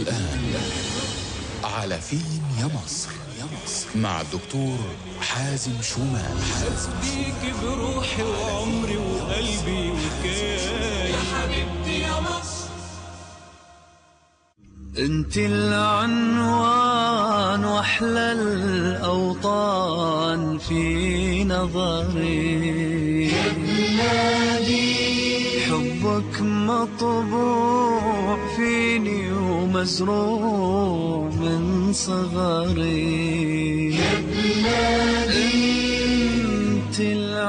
والآن على فين يا مصر مع الدكتور حازم شومان بيك بروحي وعمري وقلبي وكيان يا حبيبتي يا مصر انت العنوان واحلى الاوطان في نظري حبك مطبوع فيني ومزروع من صغري انت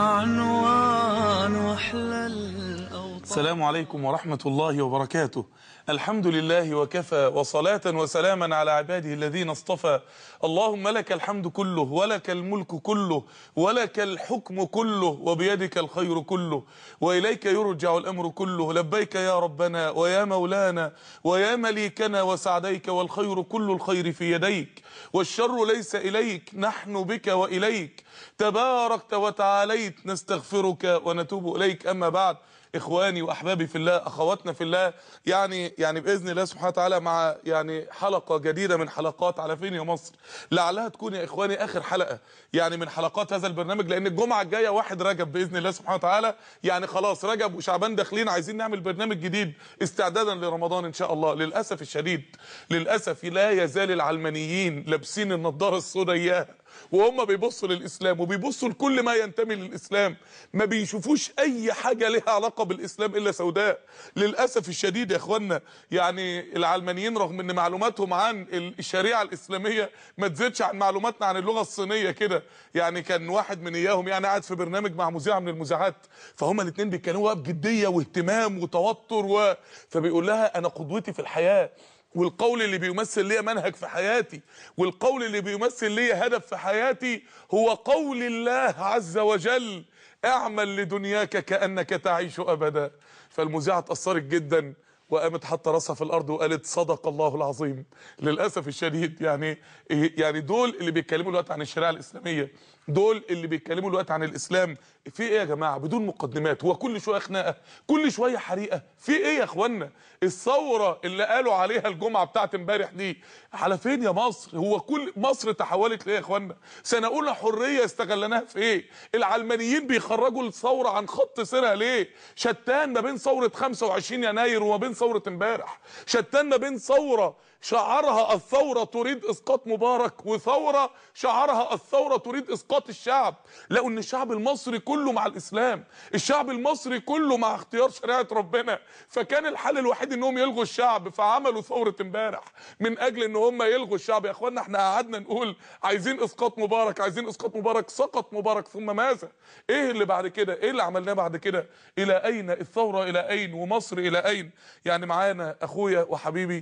العنوان واحلى الاوطان السلام عليكم ورحمة الله وبركاته الحمد لله وكفى وصلاة وسلاما على عباده الذين اصطفى اللهم لك الحمد كله ولك الملك كله ولك الحكم كله وبيدك الخير كله وإليك يرجع الأمر كله لبيك يا ربنا ويا مولانا ويا مليكنا وسعديك والخير كل الخير في يديك والشر ليس إليك نحن بك وإليك تباركت وتعاليت نستغفرك ونتوب إليك أما بعد اخواني واحبابي في الله اخواتنا في الله يعني يعني باذن الله سبحانه وتعالى مع يعني حلقه جديده من حلقات على فين يا مصر لعلها تكون يا اخواني اخر حلقه يعني من حلقات هذا البرنامج لان الجمعه الجايه واحد رجب باذن الله سبحانه وتعالى يعني خلاص رجب وشعبان داخلين عايزين نعمل برنامج جديد استعدادا لرمضان ان شاء الله للاسف الشديد للاسف لا يزال العلمانيين لابسين النضاره السوداء اياها وهم بيبصوا للاسلام وبيبصوا لكل ما ينتمي للاسلام ما بيشوفوش اي حاجه لها علاقه بالاسلام الا سوداء للاسف الشديد يا اخوانا يعني العلمانيين رغم ان معلوماتهم عن الشريعه الاسلاميه ما تزيدش عن معلوماتنا عن اللغه الصينيه كده يعني كان واحد من اياهم يعني قاعد في برنامج مع مذيعه من المذيعات فهما الاثنين بيتكلموا بقى بجديه واهتمام وتوتر و... فبيقول لها انا قدوتي في الحياه والقول اللي بيمثل لي منهج في حياتي والقول اللي بيمثل لي هدف في حياتي هو قول الله عز وجل اعمل لدنياك كأنك تعيش أبدا فالمذيعة اتأثرت جدا وقامت حاطه راسها في الارض وقالت صدق الله العظيم للاسف الشديد يعني يعني دول اللي بيتكلموا دلوقتي عن الشريعه الاسلاميه دول اللي بيتكلموا دلوقتي عن الاسلام في ايه يا جماعه بدون مقدمات هو كل شويه خناقه كل شويه حريقه في ايه يا اخوانا الثوره اللي قالوا عليها الجمعه بتاعت امبارح دي على فين يا مصر هو كل مصر تحولت ليه يا اخوانا سنه اولى حريه استغلناها في ايه العلمانيين بيخرجوا الثوره عن خط سيرها ليه شتان ما بين ثوره 25 يناير وما بين ثوره امبارح شتان ما بين ثوره شعارها الثورة تريد إسقاط مبارك وثورة شعارها الثورة تريد إسقاط الشعب لقوا إن الشعب المصري كله مع الإسلام الشعب المصري كله مع اختيار شريعة ربنا فكان الحل الوحيد إنهم يلغوا الشعب فعملوا ثورة امبارح من أجل إن هم يلغوا الشعب يا إخوانا إحنا قعدنا نقول عايزين إسقاط مبارك عايزين إسقاط مبارك سقط مبارك ثم ماذا إيه اللي بعد كده إيه اللي عملناه بعد كده إلى أين الثورة إلى أين ومصر إلى أين يعني معانا أخويا وحبيبي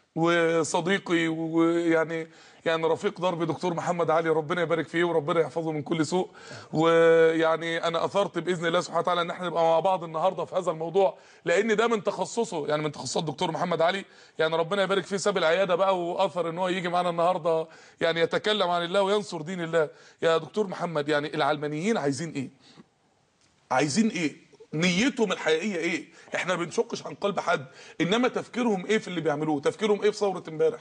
وصديقي ويعني يعني رفيق درب دكتور محمد علي ربنا يبارك فيه وربنا يحفظه من كل سوء ويعني انا اثرت باذن الله سبحانه وتعالى ان احنا نبقى مع بعض النهارده في هذا الموضوع لان ده من تخصصه يعني من تخصصات دكتور محمد علي يعني ربنا يبارك فيه ساب العياده بقى واثر ان هو يجي معانا النهارده يعني يتكلم عن الله وينصر دين الله يا دكتور محمد يعني العلمانيين عايزين ايه عايزين ايه نيتهم الحقيقيه ايه احنا ما بنشقش عن قلب حد انما تفكيرهم ايه في اللي بيعملوه تفكيرهم ايه في ثوره امبارح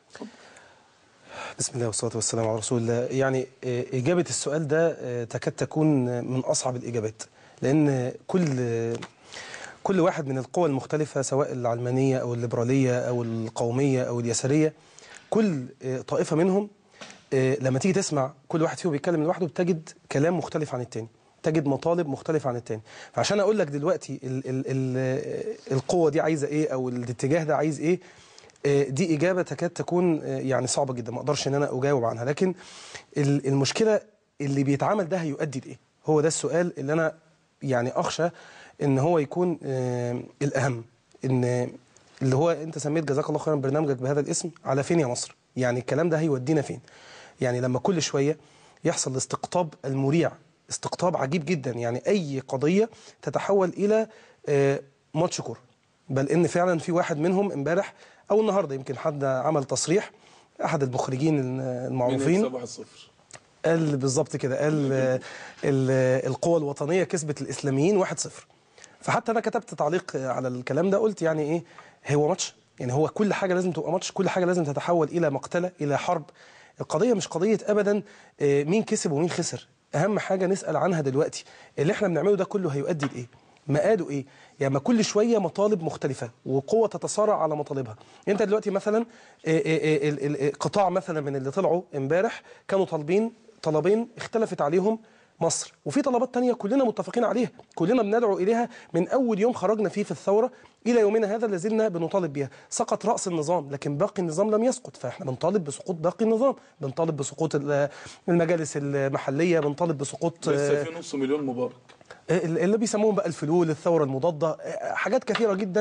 بسم الله والصلاة والسلام على رسول الله يعني إجابة السؤال ده تكاد تكون من أصعب الإجابات لأن كل كل واحد من القوى المختلفة سواء العلمانية أو الليبرالية أو القومية أو اليسارية كل طائفة منهم لما تيجي تسمع كل واحد فيهم بيتكلم لوحده بتجد كلام مختلف عن التاني تجد مطالب مختلفة عن التاني فعشان أقول لك دلوقتي ال ال ال القوة دي عايزة إيه أو الاتجاه ده عايز إيه دي إجابة تكاد تكون يعني صعبة جدا ما أقدرش إن أنا أجاوب عنها لكن المشكلة اللي بيتعمل ده هيؤدي لإيه هو ده السؤال اللي أنا يعني أخشى إن هو يكون الأهم إن اللي هو أنت سميت جزاك الله خيرا برنامجك بهذا الاسم على فين يا مصر يعني الكلام ده هيودينا فين يعني لما كل شوية يحصل الاستقطاب المريع استقطاب عجيب جدا يعني أي قضية تتحول إلى ماتش كورة بل إن فعلا في واحد منهم امبارح أو النهاردة يمكن حد عمل تصريح أحد المخرجين المعروفين قال بالظبط كده قال القوى الوطنية كسبت الإسلاميين 1-0 فحتى أنا كتبت تعليق على الكلام ده قلت يعني إيه هو ماتش يعني هو كل حاجه لازم تبقى ماتش كل حاجه لازم تتحول الى مقتله الى حرب القضيه مش قضيه ابدا آه، مين كسب ومين خسر اهم حاجه نسال عنها دلوقتي اللي احنا بنعمله ده كله هيؤدي لايه مآله ايه يعني ما كل شويه مطالب مختلفه وقوه تتصارع على مطالبها انت دلوقتي مثلا آه، آه، آه، ال- ال- ال- قطاع مثلا من اللي طلعوا امبارح كانوا طالبين طلبين اختلفت عليهم مصر وفي طلبات تانية كلنا متفقين عليها كلنا بندعو إليها من أول يوم خرجنا فيه في الثورة إلى يومنا هذا لازلنا بنطالب بها سقط رأس النظام لكن باقي النظام لم يسقط فإحنا بنطالب بسقوط باقي النظام بنطالب بسقوط ال- المجالس المحلية بنطالب بسقوط لسه في نص مليون مبارك اللي بيسموهم بقى الفلول الثوره المضاده حاجات كثيره جدا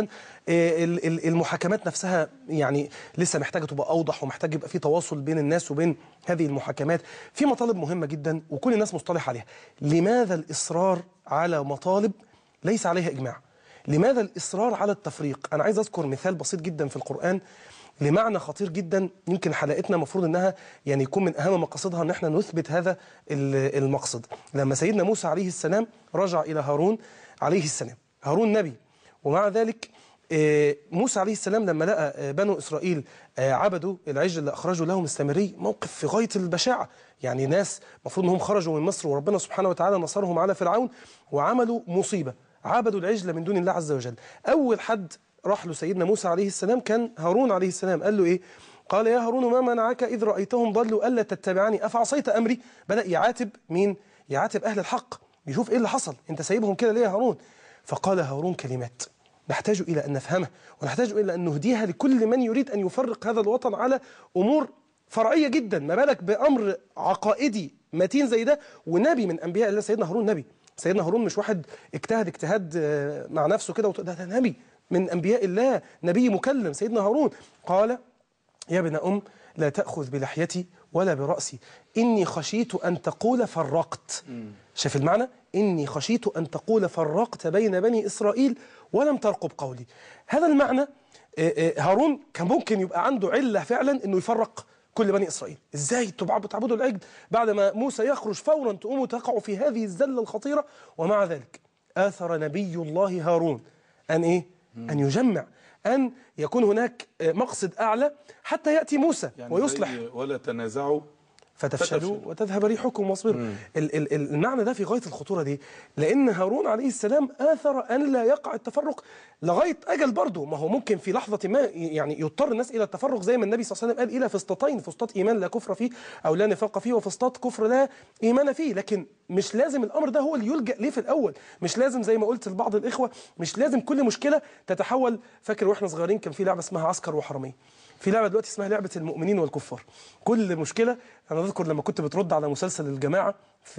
ال- ال- المحاكمات نفسها يعني لسه محتاجه تبقى اوضح ومحتاج يبقى في تواصل بين الناس وبين هذه المحاكمات في مطالب مهمه جدا وكل الناس مصطلح عليها لماذا الاصرار على مطالب ليس عليها اجماع لماذا الاصرار على التفريق انا عايز اذكر مثال بسيط جدا في القران لمعنى خطير جدا يمكن حلقتنا المفروض انها يعني يكون من اهم مقاصدها ان احنا نثبت هذا ال- المقصد لما سيدنا موسى عليه السلام رجع الى هارون عليه السلام هارون نبي ومع ذلك آه، موسى عليه السلام لما لقى آه، بنو اسرائيل آه، عبدوا العجل اللي اخرجوا لهم السامري موقف في غايه البشاعه يعني ناس المفروض انهم خرجوا من مصر وربنا سبحانه وتعالى نصرهم على فرعون وعملوا مصيبه عبدوا العجل من دون الله عز وجل اول حد راح له سيدنا موسى عليه السلام كان هارون عليه السلام قال له ايه قال يا هارون ما منعك اذ رايتهم ضلوا الا تتبعني افعصيت امري بدا يعاتب مين يعاتب اهل الحق يشوف ايه اللي حصل انت سايبهم كده ليه يا هارون فقال هارون كلمات نحتاج الى ان نفهمها ونحتاج الى ان نهديها لكل من يريد ان يفرق هذا الوطن على امور فرعيه جدا ما بالك بامر عقائدي متين زي ده ونبي من انبياء الله سيدنا هارون نبي سيدنا هارون مش واحد اجتهد اجتهاد آه، مع نفسه كده وت- ده, ده نبي من انبياء الله نبي مكلم سيدنا هارون قال يا ابن أم لا تأخذ بلحيتي ولا برأسي إني خشيت أن تقول فرقت شايف المعنى؟ إني خشيت أن تقول فرقت بين بني إسرائيل ولم ترقب قولي هذا المعنى آه، آه، هارون كان ممكن يبقى عنده علة فعلا أنه يفرق كل بني إسرائيل إزاي تبع- بتعبدوا العجل بعد ما موسى يخرج فورا تقوموا تقعوا في هذه الزلة الخطيرة ومع ذلك آثر نبي الله هارون أن إيه؟ أن يجمع أن يكون هناك آه، مقصد أعلى حتى يأتي موسى يعني ويصلح زي ولا تنازعوا فتفشلوا فتفشلوا. وتذهب ريحكم واصبروا ال- ال- ال- المعنى ده في غايه الخطوره دي لان هارون عليه السلام اثر ان لا يقع التفرق لغايه اجل برضه ما هو ممكن في لحظه ما يعني يضطر الناس الى التفرق زي ما النبي صلى الله عليه وسلم قال الى فسطتين فسطاط ايمان لا كفر فيه او لا نفاق فيه وفسطاط كفر لا ايمان فيه لكن مش لازم الامر ده هو اللي يلجا ليه في الاول مش لازم زي ما قلت لبعض الاخوه مش لازم كل مشكله تتحول فاكر واحنا صغيرين كان في لعبه اسمها عسكر وحراميه في لعبه دلوقتي اسمها لعبه المؤمنين والكفار كل مشكله انا اذكر لما كنت بترد على مسلسل الجماعه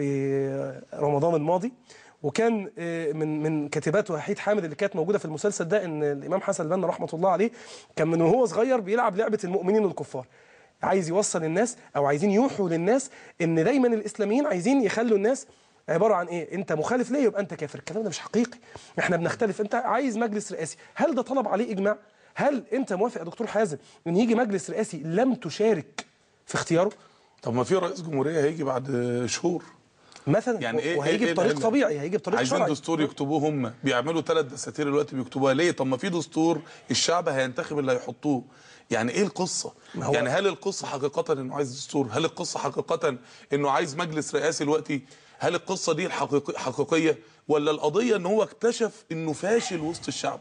في رمضان الماضي وكان آه، من من كاتبات وحيد حامد اللي كانت موجوده في المسلسل ده ان الامام حسن البنا رحمه الله عليه كان من وهو صغير بيلعب لعبه المؤمنين والكفار عايز يوصل الناس او عايزين يوحوا للناس ان دايما الاسلاميين عايزين يخلوا الناس عباره عن ايه انت مخالف ليه يبقى انت كافر الكلام ده مش حقيقي احنا بنختلف انت عايز مجلس رئاسي هل ده طلب عليه اجماع هل انت موافق يا دكتور حازم ان يجي مجلس رئاسي لم تشارك في اختياره طب ما في رئيس جمهوريه هيجي بعد شهور مثلا يعني ايه وهيجي إيه- إيه بطريق العلة؟ طبيعي هيجي بطريق عايزين شرعي دستور يكتبوه هم بيعملوا ثلاث دساتير دلوقتي بيكتبوها ليه طب ما في دستور الشعب هينتخب اللي هيحطوه يعني ايه القصه ما هو- يعني هل القصه حقيقه انه عايز دستور هل القصه حقيقه انه عايز مجلس رئاسي دلوقتي هل القصه دي الحقيقي حقيقيه ولا القضيه ان هو اكتشف انه فاشل وسط الشعب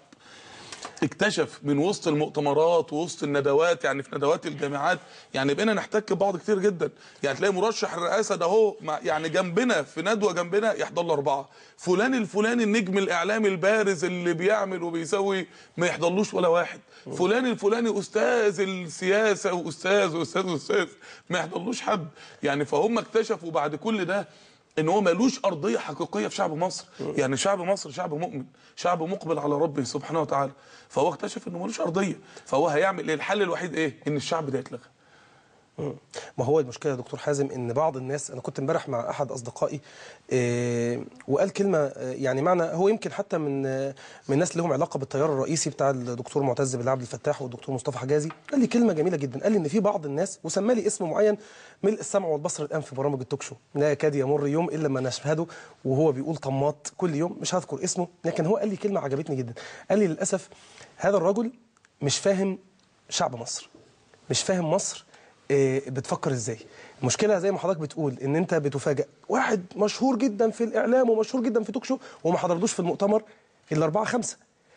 اكتشف من وسط المؤتمرات ووسط الندوات يعني في ندوات الجامعات يعني بقينا نحتك ببعض كتير جدا يعني تلاقي مرشح الرئاسه ده هو مع- يعني جنبنا في ندوه جنبنا يحضر له اربعه فلان الفلاني النجم الاعلامي البارز اللي بيعمل وبيسوي ما يحضرلوش ولا واحد فلان الفلاني استاذ السياسه واستاذ واستاذ واستاذ ما يحضرلوش حد يعني فهم اكتشفوا بعد كل ده ان هو ملوش ارضيه حقيقيه في شعب مصر يعني شعب مصر شعب مؤمن شعب مقبل على ربه سبحانه وتعالى فهو اكتشف انه ملوش ارضيه فهو هيعمل ايه الحل الوحيد ايه ان الشعب ده يتلغى ما هو المشكله يا دكتور حازم ان بعض الناس انا كنت امبارح مع احد اصدقائي آه، وقال كلمه آه، يعني معنى هو يمكن حتى من آه، من الناس اللي لهم علاقه بالتيار الرئيسي بتاع الدكتور معتز بالله عبد الفتاح والدكتور مصطفى حجازي قال لي كلمه جميله جدا قال لي ان في بعض الناس وسمى لي اسم معين ملء السمع والبصر الان في برامج التوك شو لا يكاد يمر يوم الا ما نشهده وهو بيقول طماط كل يوم مش هذكر اسمه لكن هو قال لي كلمه عجبتني جدا قال لي للاسف هذا الرجل مش فاهم شعب مصر مش فاهم مصر آه، بتفكر ازاي المشكله زي ما حضرتك بتقول ان انت بتفاجئ واحد مشهور جدا في الاعلام ومشهور جدا في توك شو وما حضرلوش في المؤتمر الا اربعه خمسه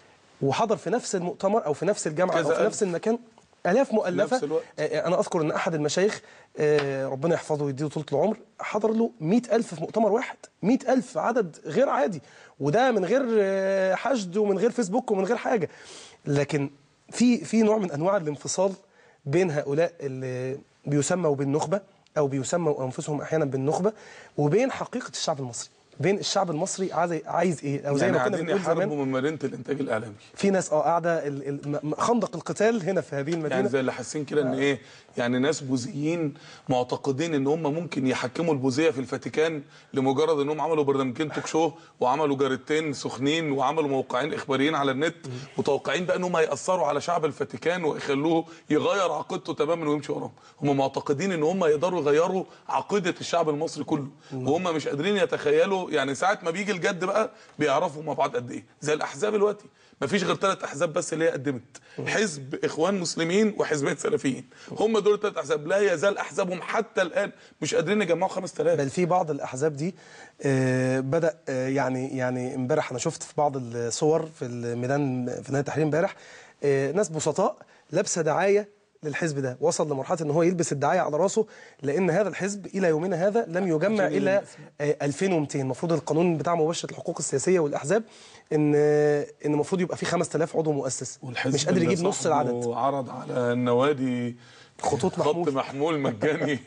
وحضر في نفس المؤتمر او في نفس الجامعه او كذا في ألف. نفس المكان الاف مؤلفه نفس الوقت. آه، انا اذكر ان احد المشايخ آه، ربنا يحفظه ويديله طول العمر حضر له مئة ألف في مؤتمر واحد مئة ألف عدد غير عادي وده من غير آه، حشد ومن غير فيسبوك ومن غير حاجه لكن في في نوع من انواع الانفصال بين هؤلاء اللي بيسموا بالنخبه او بيسموا انفسهم احيانا بالنخبه وبين حقيقه الشعب المصري بين الشعب المصري عايز عايز ايه او زي يعني ما كنا قاعدين بنقول زمان يحاربوا من مدينه الانتاج الاعلامي في ناس اه قاعده ال- ال- م- خندق القتال هنا في هذه المدينه يعني زي اللي حاسين كده ان ايه يعني ناس بوذيين معتقدين ان هم ممكن يحكموا البوذيه في الفاتيكان لمجرد انهم عملوا برنامجين توك شو وعملوا جاريتين سخنين وعملوا موقعين اخباريين على النت متوقعين بقى ان هم هياثروا على شعب الفاتيكان ويخلوه يغير عقيدته تماما ويمشي وراهم هم معتقدين ان هم يقدروا يغيروا عقيده الشعب المصري كله وهم مش قادرين يتخيلوا يعني ساعه ما بيجي الجد بقى بيعرفوا مع بعض قد ايه زي الاحزاب دلوقتي ما فيش غير ثلاث احزاب بس اللي هي قدمت حزب اخوان مسلمين وحزبين سلفيين هم دول ثلاث احزاب لا يزال احزابهم حتى الان مش قادرين يجمعوا 5000 بل في بعض الاحزاب دي آه، بدا آه، يعني يعني امبارح انا شفت في بعض الصور في الميدان في نادي التحرير امبارح آه، ناس بسطاء لابسه دعايه للحزب ده وصل لمرحله ان هو يلبس الدعايه على راسه لان هذا الحزب الى يومنا هذا لم يجمع عشان الا يلبس. آه، 2200 المفروض القانون بتاع مباشره الحقوق السياسيه والاحزاب ان آه، ان المفروض يبقى في 5000 عضو مؤسس والحزب مش قادر اللي يجيب نص صاحبه العدد عرض على النوادي خطوط خط محمول. محمول مجاني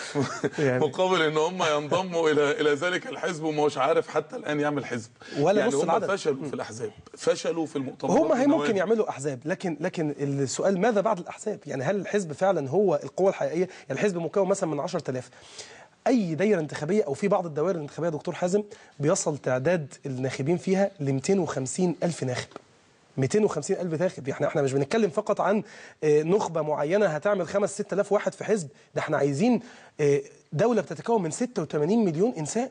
يعني- مقابل ان هم ينضموا الى الى ذلك الحزب وما هوش عارف حتى الان يعمل حزب ولا يعني نص هم العدد. فشلوا في الاحزاب فشلوا في المؤتمرات هم هي والنوادي. ممكن يعملوا احزاب لكن لكن السؤال ماذا بعد الاحزاب يعني هل الحزب فعلا هو القوه الحقيقيه يعني الحزب مكون مثلا من 10000 اي دايره انتخابيه او في بعض الدوائر الانتخابيه يا دكتور حازم بيصل تعداد الناخبين فيها ل 250 الف ناخب 250 ألف ناخب يعني احنا مش بنتكلم فقط عن آه، نخبة معينة هتعمل 5 6000 واحد في حزب ده احنا عايزين آه، دولة بتتكون من 86 مليون إنسان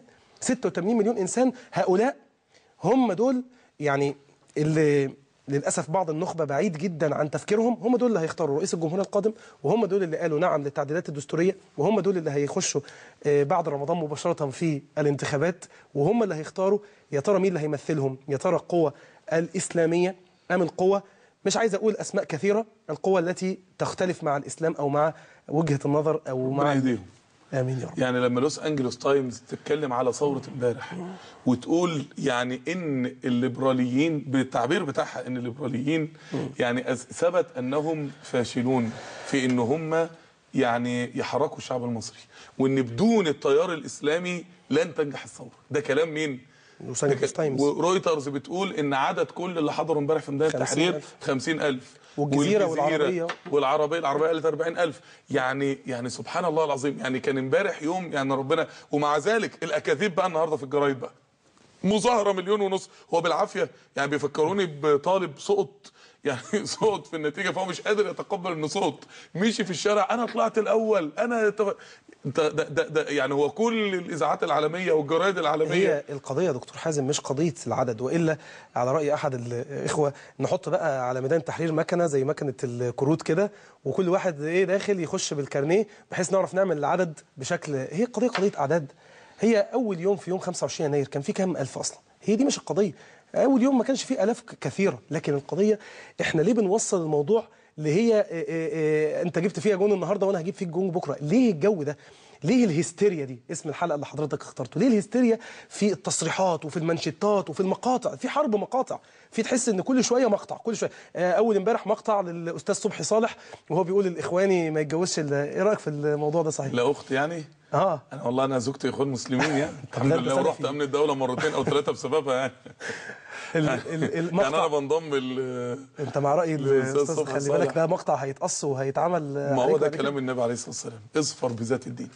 86 مليون إنسان هؤلاء هم دول يعني اللي للاسف بعض النخبه بعيد جدا عن تفكيرهم هم دول اللي هيختاروا رئيس الجمهوريه القادم وهم دول اللي قالوا نعم للتعديلات الدستوريه وهم دول اللي هيخشوا آه، بعد رمضان مباشره في الانتخابات وهم اللي هيختاروا يا ترى مين اللي هيمثلهم يا ترى القوه الاسلاميه ام القوه مش عايز اقول اسماء كثيره القوه التي تختلف مع الاسلام او مع وجهه النظر او ربنا مع يهديهم امين يا رب يعني لما لوس انجلوس تايمز تتكلم على ثوره امبارح وتقول يعني ان الليبراليين بالتعبير بتاعها ان الليبراليين يعني أز- ثبت انهم فاشلون في ان هم يعني يحركوا الشعب المصري وان بدون التيار الاسلامي لن تنجح الثوره ده كلام مين لوس أنجلوس تايمز. ورويترز بتقول ان عدد كل اللي حضروا امبارح في ميدان التحرير 50,000. 50000 والجزيرة والعربية. والعربيه العربيه قالت 40000 يعني يعني سبحان الله العظيم يعني كان امبارح يوم يعني ربنا ومع ذلك الاكاذيب بقى النهارده في الجرايد بقى مظاهره مليون ونص هو بالعافيه يعني بيفكروني بطالب سقط يعني سقط في النتيجه فهو مش قادر يتقبل انه سقط مشي في الشارع انا طلعت الاول انا تف... انت ده, ده, ده يعني هو كل الاذاعات العالميه والجرايد العالميه هي القضيه يا دكتور حازم مش قضيه العدد والا على راي احد الاخوه نحط بقى على ميدان التحرير مكنه زي مكنه الكروت كده وكل واحد ايه داخل يخش بالكارنيه بحيث نعرف نعمل العدد بشكل هي قضيه قضيه اعداد هي اول يوم في يوم 25 يناير كان في كام الف اصلا هي دي مش القضيه اول يوم ما كانش فيه الاف ك- كثيره لكن القضيه احنا ليه بنوصل الموضوع اللي هي إيه إيه إيه انت جبت فيها جون النهارده وانا هجيب فيك جون بكره ليه الجو ده ليه الهستيريا دي اسم الحلقه اللي حضرتك اخترته ليه الهستيريا في التصريحات وفي المانشيتات وفي المقاطع في حرب مقاطع في تحس ان كل شويه مقطع كل شويه آه، اول امبارح مقطع للاستاذ صبحي صالح وهو بيقول الاخواني ما يتجوزش إلا- ايه رايك في الموضوع ده صحيح لا اخت يعني اه انا والله انا زوجتي اخوان مسلمين يعني الحمد لا، ده لله ورحت سلفي. امن الدوله مرتين او ثلاثه بسببها يعني ال- ال- يعني انا المقطع بنضم ال- انت مع راي الأستاذ الاستاذ صبحي خلي بالك صالح. ده مقطع هيتقص وهيتعمل ما هو عليك ده بعد كده. كلام النبي عليه الصلاه والسلام اصفر بذات الدين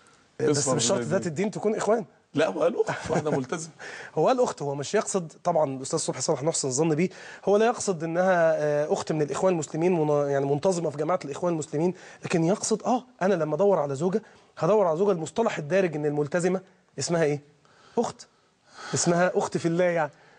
بس اصفر مش شرط بذات ذات الدين. الدين تكون اخوان لا هو قال اخت واحده ملتزمه هو قال اخت هو مش يقصد طبعا الاستاذ صبحي صالح نحسن الظن بيه هو لا يقصد انها آه، اخت من الاخوان المسلمين من- يعني منتظمه في جماعه الاخوان المسلمين لكن يقصد اه انا لما ادور على زوجه هدور على زوجه المصطلح الدارج ان الملتزمه اسمها ايه؟ اخت اسمها اخت في الله يعني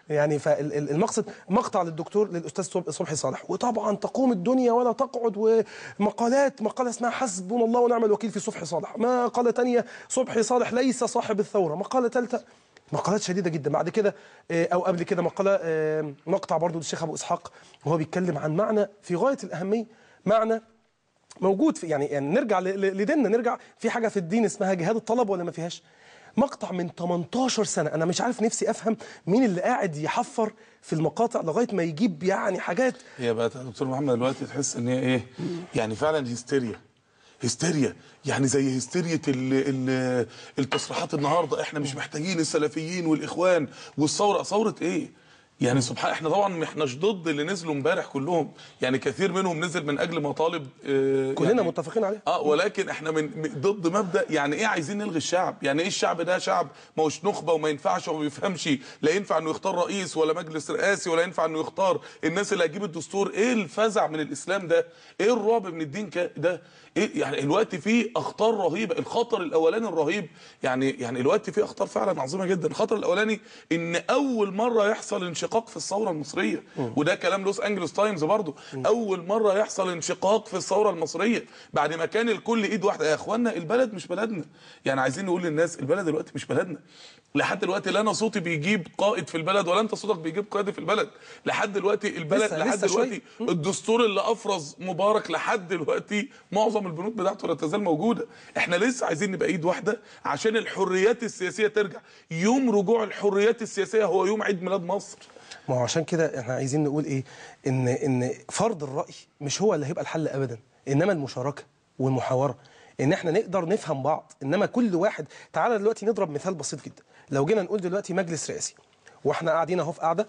يعني فالمقصد مقطع للدكتور للاستاذ صب- صبحي صالح وطبعا تقوم الدنيا ولا تقعد ومقالات مقاله اسمها حسبنا الله ونعم الوكيل في صبحي صالح مقاله تانية صبحي صالح ليس صاحب الثوره مقاله ثالثه مقالات شديده جدا بعد كده آه، او قبل كده مقاله آه، مقطع برضو للشيخ ابو اسحاق وهو بيتكلم عن معنى في غايه الاهميه معنى موجود في يعني, يعني نرجع ل- ل- لديننا نرجع في حاجه في الدين اسمها جهاد الطلب ولا ما فيهاش مقطع من 18 سنه انا مش عارف نفسي افهم مين اللي قاعد يحفر في المقاطع لغايه ما يجيب يعني حاجات هي بقت يا دكتور محمد دلوقتي تحس ان هي ايه يعني فعلا هيستيريا هيستيريا يعني زي هيستيريا ال ال التصريحات النهارده احنا مش محتاجين السلفيين والاخوان والثوره ثوره ايه يعني سبحان احنا طبعا ما احناش ضد اللي نزلوا امبارح كلهم يعني كثير منهم نزل من اجل مطالب آه، كلنا يعني متفقين عليها اه ولكن احنا من من- ضد مبدا يعني ايه عايزين نلغي الشعب يعني ايه الشعب ده شعب ما هوش نخبه وما ينفعش وما بيفهمش لا ينفع انه يختار رئيس ولا مجلس رئاسي ولا ينفع انه يختار الناس اللي هتجيب الدستور ايه الفزع من الاسلام ده ايه الرعب من الدين ك- ده ايه يعني الوقت فيه اخطار رهيبه الخطر الاولاني الرهيب يعني يعني الوقت فيه اخطار فعلا عظيمه جدا الخطر الاولاني ان اول مره يحصل انشقاق في الثوره المصريه وده كلام لوس انجلوس تايمز برضو اول مره يحصل انشقاق في الثوره المصريه بعد ما كان الكل ايد واحده يا اخوانا البلد مش بلدنا يعني عايزين نقول للناس البلد دلوقتي مش بلدنا لحد دلوقتي لا انا صوتي بيجيب قائد في البلد ولا انت صوتك بيجيب قائد في البلد لحد دلوقتي البلد لسه- لحد لسه شوية. دلوقتي الدستور اللي افرز مبارك لحد دلوقتي معظم البنود بتاعته لا تزال موجوده احنا لسه عايزين نبقى ايد واحده عشان الحريات السياسيه ترجع يوم رجوع الحريات السياسيه هو يوم عيد ميلاد مصر ما هو عشان كده احنا عايزين نقول ايه ان ان فرض الراي مش هو اللي هيبقى الحل ابدا انما المشاركه والمحاوره ان احنا نقدر نفهم بعض انما كل واحد تعالى دلوقتي نضرب مثال بسيط جدا لو جينا نقول دلوقتي مجلس رئاسي واحنا قاعدين اهو في قاعده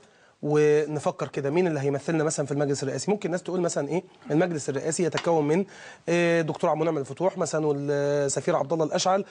ونفكر كده مين اللي هيمثلنا مثلا في المجلس الرئاسي ممكن الناس تقول مثلا ايه المجلس الرئاسي يتكون من آه، دكتور عبد المنعم الفتوح مثلا والسفير عبد الله الاشعل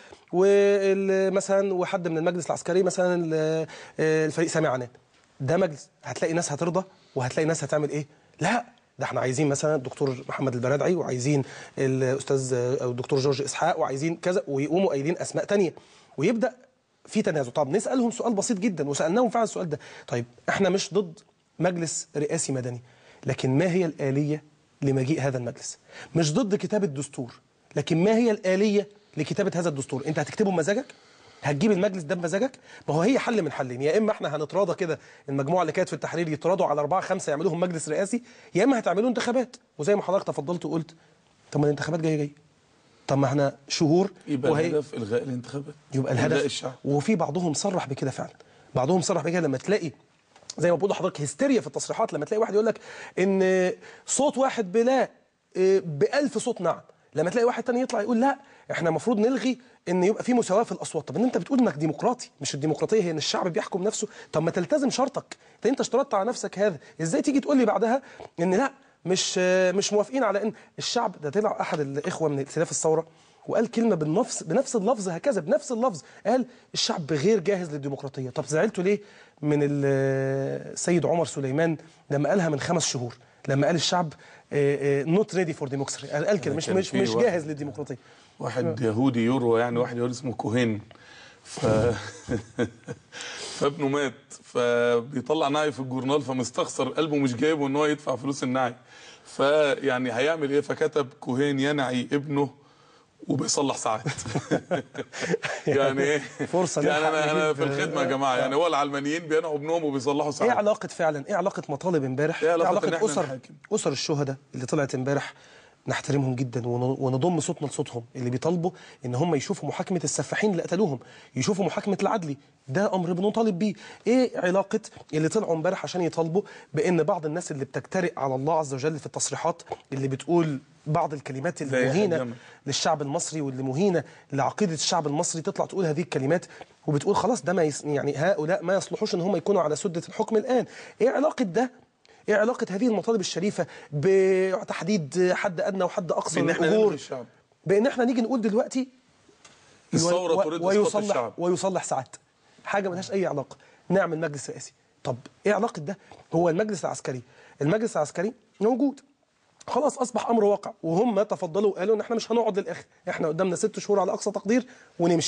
ومثلا وحد من المجلس العسكري مثلا ال- آه، الفريق سامي عنان ده مجلس هتلاقي ناس هترضى وهتلاقي ناس هتعمل ايه لا ده احنا عايزين مثلا الدكتور محمد البرادعي وعايزين الاستاذ او الدكتور جورج اسحاق وعايزين كذا ويقوموا قايلين اسماء تانية ويبدا في تنازع طب نسالهم سؤال بسيط جدا وسالناهم فعلا السؤال ده طيب احنا مش ضد مجلس رئاسي مدني لكن ما هي الاليه لمجيء هذا المجلس مش ضد كتابه دستور لكن ما هي الاليه لكتابه هذا الدستور انت هتكتبه بمزاجك هتجيب المجلس ده بمزاجك ما هو هي حل من حلين يا اما احنا هنتراضى كده المجموعه اللي كانت في التحرير يتراضوا على اربعه خمسه يعملوهم مجلس رئاسي يا اما هتعملوا انتخابات وزي ما حضرتك تفضلت وقلت طب ما الانتخابات جايه جايه طب ما احنا شهور يبقى وهي الهدف الغاء الانتخابات يبقى إلغاء الهدف الشعب وفي بعضهم صرح بكده فعلا بعضهم صرح بكده لما تلاقي زي ما بقول لحضرتك هستيريا في التصريحات لما تلاقي واحد يقول لك ان صوت واحد بلا إيه، بألف صوت نعم لما تلاقي واحد تاني يطلع يقول لا احنا المفروض نلغي ان يبقى في مساواه في الاصوات طب ان انت بتقول انك ديمقراطي مش الديمقراطيه هي ان الشعب بيحكم نفسه طب ما تلتزم شرطك ده انت اشترطت على نفسك هذا ازاي تيجي تقول لي بعدها ان لا مش مش موافقين على ان الشعب ده طلع احد الاخوه من ائتلاف الثوره وقال كلمه بالنفس بنفس اللفظ هكذا بنفس اللفظ قال الشعب غير جاهز للديمقراطيه طب زعلتوا ليه من ال- السيد عمر سليمان لما قالها من خمس شهور لما قال الشعب نوت ريدي فور ديموكراسي قال قال كده مش كان مش في مش واحد- جاهز للديمقراطيه واحد يهودي يورو يعني واحد يهودي اسمه كوهين ف فابنه مات فبيطلع نعي في الجورنال فمستخسر قلبه مش جايبه ان هو يدفع فلوس النعي فيعني هيعمل ايه فكتب كوهين ينعي ابنه وبيصلح ساعات يعني ايه فرصة يعني نلحق انا انا نجيب- في الخدمه يا جماعه يعني هو العلمانيين بينعوا ابنهم وبيصلحوا ايه ساعات علاقه فعلا ايه علاقه مطالب امبارح إيه علاقة إن إحنا اسر نحاكم؟ اسر الشهداء اللي طلعت امبارح نحترمهم جدا ون- ونضم صوتنا لصوتهم اللي بيطالبوا ان هم يشوفوا محاكمه السفاحين اللي قتلوهم يشوفوا محاكمه العدلي ده امر بنطالب بيه ايه علاقه اللي طلعوا امبارح عشان يطالبوا بان بعض الناس اللي بتجترئ على الله عز وجل في التصريحات اللي بتقول بعض الكلمات زي المهينه الجمل. للشعب المصري واللي مهينه لعقيده الشعب المصري تطلع تقول هذه الكلمات وبتقول خلاص ده ما يس يعني هؤلاء ما يصلحوش ان هم يكونوا على سده الحكم الان ايه علاقه ده ايه علاقه هذه المطالب الشريفه بتحديد حد ادنى وحد اقصى بإن إحنا للأجور؟ نلغي الشعب. بان احنا نيجي نقول دلوقتي الثورة و- تريد إسقاط ويصلح الشعب. ويصلح ساعات حاجه ملهاش اي علاقه نعمل مجلس رئاسي طب ايه علاقه ده هو المجلس العسكري المجلس العسكري موجود خلاص اصبح امر واقع وهم تفضلوا وقالوا ان احنا مش هنقعد للاخر احنا قدامنا ست شهور على اقصى تقدير ونمشي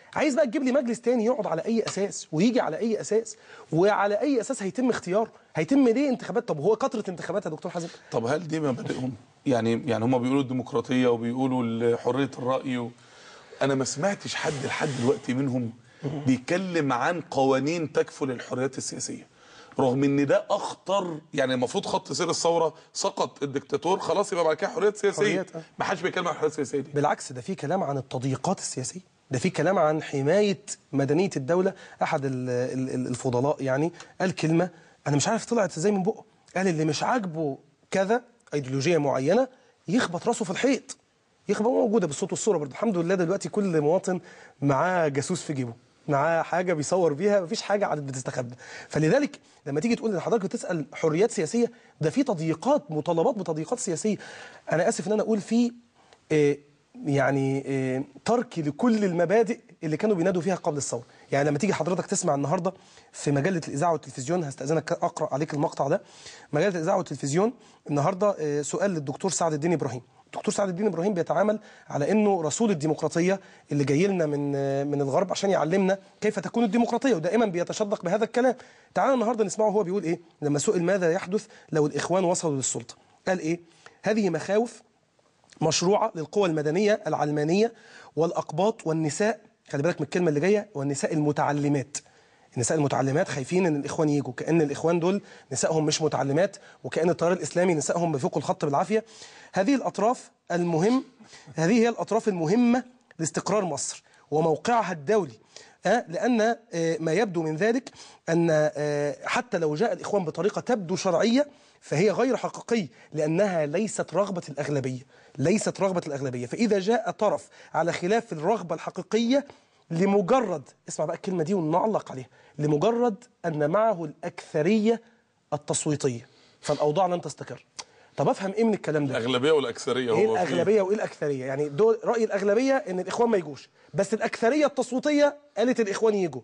عايز بقى تجيب لي مجلس تاني يقعد على اي اساس ويجي على اي اساس وعلى اي اساس هيتم اختياره هيتم ليه انتخابات طب هو كثره انتخابات يا دكتور حازم طب هل دي مبادئهم؟ يعني يعني هم بيقولوا الديمقراطيه وبيقولوا ال- حريه الراي و... انا ما سمعتش حد لحد دلوقتي منهم بيتكلم عن قوانين تكفل الحريات السياسيه رغم ان ده اخطر يعني المفروض خط سير الثوره سقط الدكتاتور خلاص يبقى بعد كده حريات سياسيه حريات، آه. ما حدش بيتكلم عن الحريات السياسيه دي بالعكس ده في كلام عن التضييقات السياسيه ده في كلام عن حمايه مدنيه الدوله احد ال- ال- ال- الفضلاء يعني قال كلمه انا مش عارف طلعت ازاي من بقه قال اللي مش عاجبه كذا ايديولوجيه معينه يخبط راسه في الحيط يخبط موجوده بالصوت والصوره برضه الحمد لله دلوقتي كل مواطن معاه جاسوس في جيبه معاه حاجه بيصور بيها مفيش حاجه عادت بتستخبى فلذلك لما تيجي تقول لحضرتك بتسال حريات سياسيه ده في تضييقات مطالبات بتضييقات سياسيه انا اسف ان انا اقول في آه، يعني آه، ترك لكل المبادئ اللي كانوا بينادوا فيها قبل الثوره يعني لما تيجي حضرتك تسمع النهارده في مجله الاذاعه والتلفزيون هستاذنك اقرا عليك المقطع ده مجله الاذاعه والتلفزيون النهارده آه، سؤال للدكتور سعد الدين ابراهيم الدكتور سعد الدين ابراهيم بيتعامل على انه رسول الديمقراطيه اللي جاي لنا من آه، من الغرب عشان يعلمنا كيف تكون الديمقراطيه ودائما بيتشدق بهذا الكلام تعالوا النهارده نسمعه هو بيقول ايه لما سئل ماذا يحدث لو الاخوان وصلوا للسلطه قال ايه هذه مخاوف مشروعة للقوى المدنية العلمانية والأقباط والنساء خلي بالك من الكلمة اللي جاية والنساء المتعلمات النساء المتعلمات خايفين ان الاخوان يجوا كان الاخوان دول نسائهم مش متعلمات وكان التيار الاسلامي نسائهم بيفوقوا الخط بالعافيه هذه الاطراف المهم هذه هي الاطراف المهمه لاستقرار مصر وموقعها الدولي آه، لأن آه، ما يبدو من ذلك أن آه، حتى لو جاء الإخوان بطريقة تبدو شرعية فهي غير حقيقية لأنها ليست رغبة الأغلبية ليست رغبة الأغلبية فإذا جاء طرف على خلاف الرغبة الحقيقية لمجرد اسمع بقى الكلمة دي ونعلق عليها لمجرد أن معه الأكثرية التصويتية فالأوضاع لن تستقر طب أفهم إيه من الكلام ده الاغلبيه والاكثريه ايه هو في- الاغلبيه وايه الاكثريه يعني دول راي الاغلبيه ان الاخوان ما يجوش بس الاكثريه التصويتيه قالت الاخوان يجوا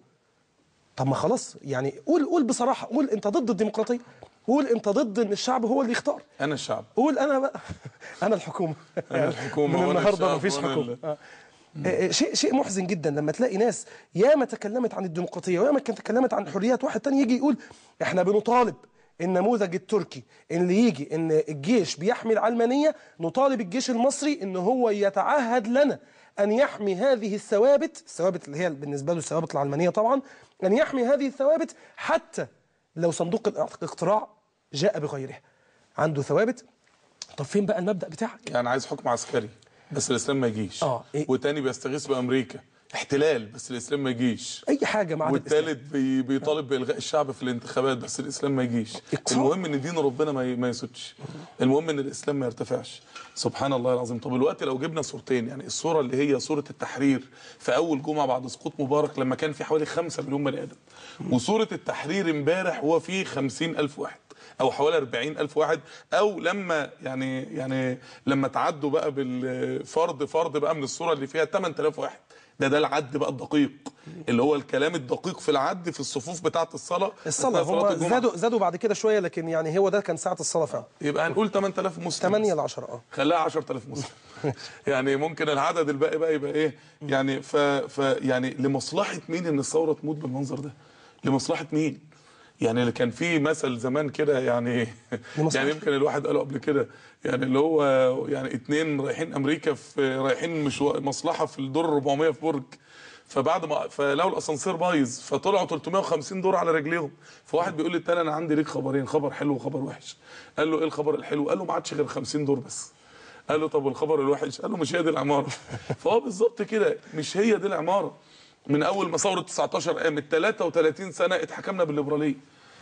طب ما خلاص يعني قول قول بصراحه قول انت ضد الديمقراطيه قول انت ضد ان الشعب هو اللي يختار انا الشعب قول انا بقى انا الحكومه أنا الحكومة من وأنا النهارده الشعب مفيش وأنا حكومه ال- آه. آه، شيء شيء محزن جدا لما تلاقي ناس ياما تكلمت عن الديمقراطيه وياما كانت تكلمت عن الحريات واحد تاني يجي يقول احنا بنطالب النموذج التركي اللي يجي ان الجيش بيحمي العلمانيه نطالب الجيش المصري ان هو يتعهد لنا ان يحمي هذه الثوابت الثوابت اللي هي بالنسبه له الثوابت العلمانيه طبعا ان يحمي هذه الثوابت حتى لو صندوق الاقتراع جاء بغيرها عنده ثوابت طب فين بقى المبدا بتاعك يعني عايز حكم عسكري بس الاسلام ما يجيش آه، إيه؟ وتاني بيستغيث بامريكا احتلال بس الاسلام ما يجيش اي حاجه مع الإسلام. والثالث بي بيطالب بالغاء الشعب في الانتخابات بس الاسلام ما يجيش اقتصاد. المهم ان دين ربنا ما ي- ما يسودش المهم ان الاسلام ما يرتفعش سبحان الله العظيم طب الوقت لو جبنا صورتين يعني الصوره اللي هي صوره التحرير في اول جمعه بعد سقوط مبارك لما كان في حوالي 5 مليون بني ادم وصوره التحرير امبارح هو فيه 50 الف واحد او حوالي 40 الف واحد او لما يعني يعني لما تعدوا بقى بالفرد فرد بقى من الصوره اللي فيها 8000 واحد ده ده العد بقى الدقيق اللي هو الكلام الدقيق في العد في الصفوف بتاعه الصلاه الصلاة أثناء صلاة هم الجمعة. زادوا زادوا بعد كده شوية لكن يعني هو ده كان ساعة الصلاة فعلا يبقى هنقول 8000 مسلم 8 ل 10 اه خليها 10000 مسلم يعني ممكن العدد الباقي بقى يبقى ايه يعني ف, ف يعني لمصلحه مين ان الثوره تموت بالمنظر ده لمصلحه مين يعني اللي كان في مثل زمان كده يعني لمصلحة. يعني يمكن الواحد قاله قبل كده يعني اللي هو يعني اتنين رايحين امريكا في رايحين مشو... مصلحه في الدور 400 في برج فبعد ما فلقوا الاسانسير بايظ فطلعوا 350 دور على رجليهم فواحد بيقول للتاني انا عندي ليك خبرين خبر حلو وخبر وحش قال له ايه الخبر الحلو قال له ما عادش غير 50 دور بس قال له طب والخبر الوحش قال له مش هي دي العماره فهو بالظبط كده مش هي دي العماره من اول ما ثوره 19 قامت 33 سنه اتحكمنا بالليبراليه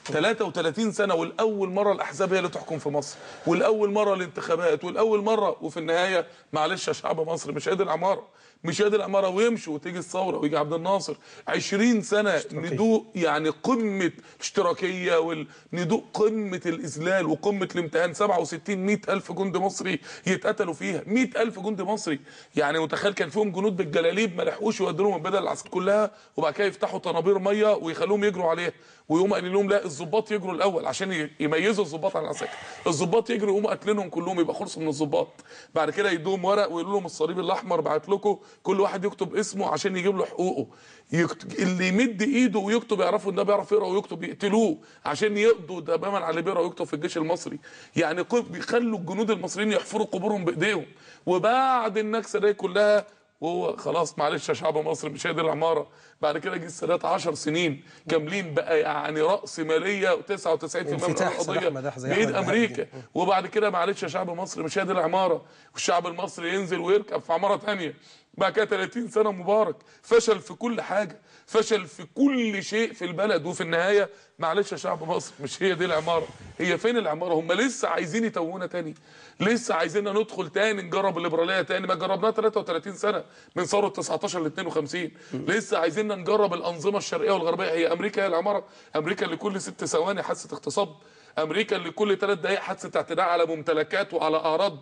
33 سنه والاول مره الاحزاب هي اللي تحكم في مصر والاول مره الانتخابات والاول مره وفي النهايه معلش يا شعب مصر مش هي دي العماره مش هي دي العماره ويمشوا وتيجي الثوره ويجي عبد الناصر 20 سنه ندوق يعني قمه الاشتراكيه وندوق قمه الاذلال وقمه الامتهان 67 100 الف جندي مصري يتقتلوا فيها 100 الف جندي مصري يعني متخيل كان فيهم جنود بالجلاليب ما لحقوش يودوا لهم البدل العسكريه كلها وبعد كده يفتحوا طنابير ميه ويخلوهم يجروا عليها ويقوم قايلين لهم لا الضباط يجروا الاول عشان ي- يميزوا الضباط عن العساكر الضباط يجروا يقوموا قاتلينهم كلهم يبقى خلصوا من الضباط بعد كده يدوهم ورق ويقولوا لهم الصليب الاحمر بعت لكم كل واحد يكتب اسمه عشان يجيب له حقوقه يكت... اللي يمد ايده ويكتب يعرفوا ان ده بيعرف يقرا ويكتب يقتلوه عشان يقضوا تماما على اللي بيقرا ويكتب في الجيش المصري يعني قو- بيخلوا الجنود المصريين يحفروا قبورهم بايديهم وبعد النكسه دي كلها وهو خلاص معلش يا شعب مصر مش هي دي العماره بعد كده جه السادات 10 سنين كاملين بقى يعني راس ماليه و99% من انفتاح سلاح القضيه مداح زي بايد أحمد بهاء امريكا الدين. وبعد كده معلش يا شعب مصر مش هي دي العماره والشعب المصري ينزل ويركب في عماره ثانيه بعد كده 30 سنه مبارك فشل في كل حاجه فشل في كل شيء في البلد وفي النهايه معلش يا شعب مصر مش هي دي العماره هي فين العماره هم لسه عايزين يتوهونا تاني لسه عايزيننا ندخل تاني نجرب الليبراليه تاني ما جربناها 33 سنه من ثوره 19 ل 52 لسه عايزيننا نجرب الانظمه الشرقيه والغربيه هي امريكا هي العماره امريكا اللي كل ست ثواني حادثه اغتصاب امريكا اللي كل ثلاث دقائق حادثه اعتداء على ممتلكات وعلى اعراض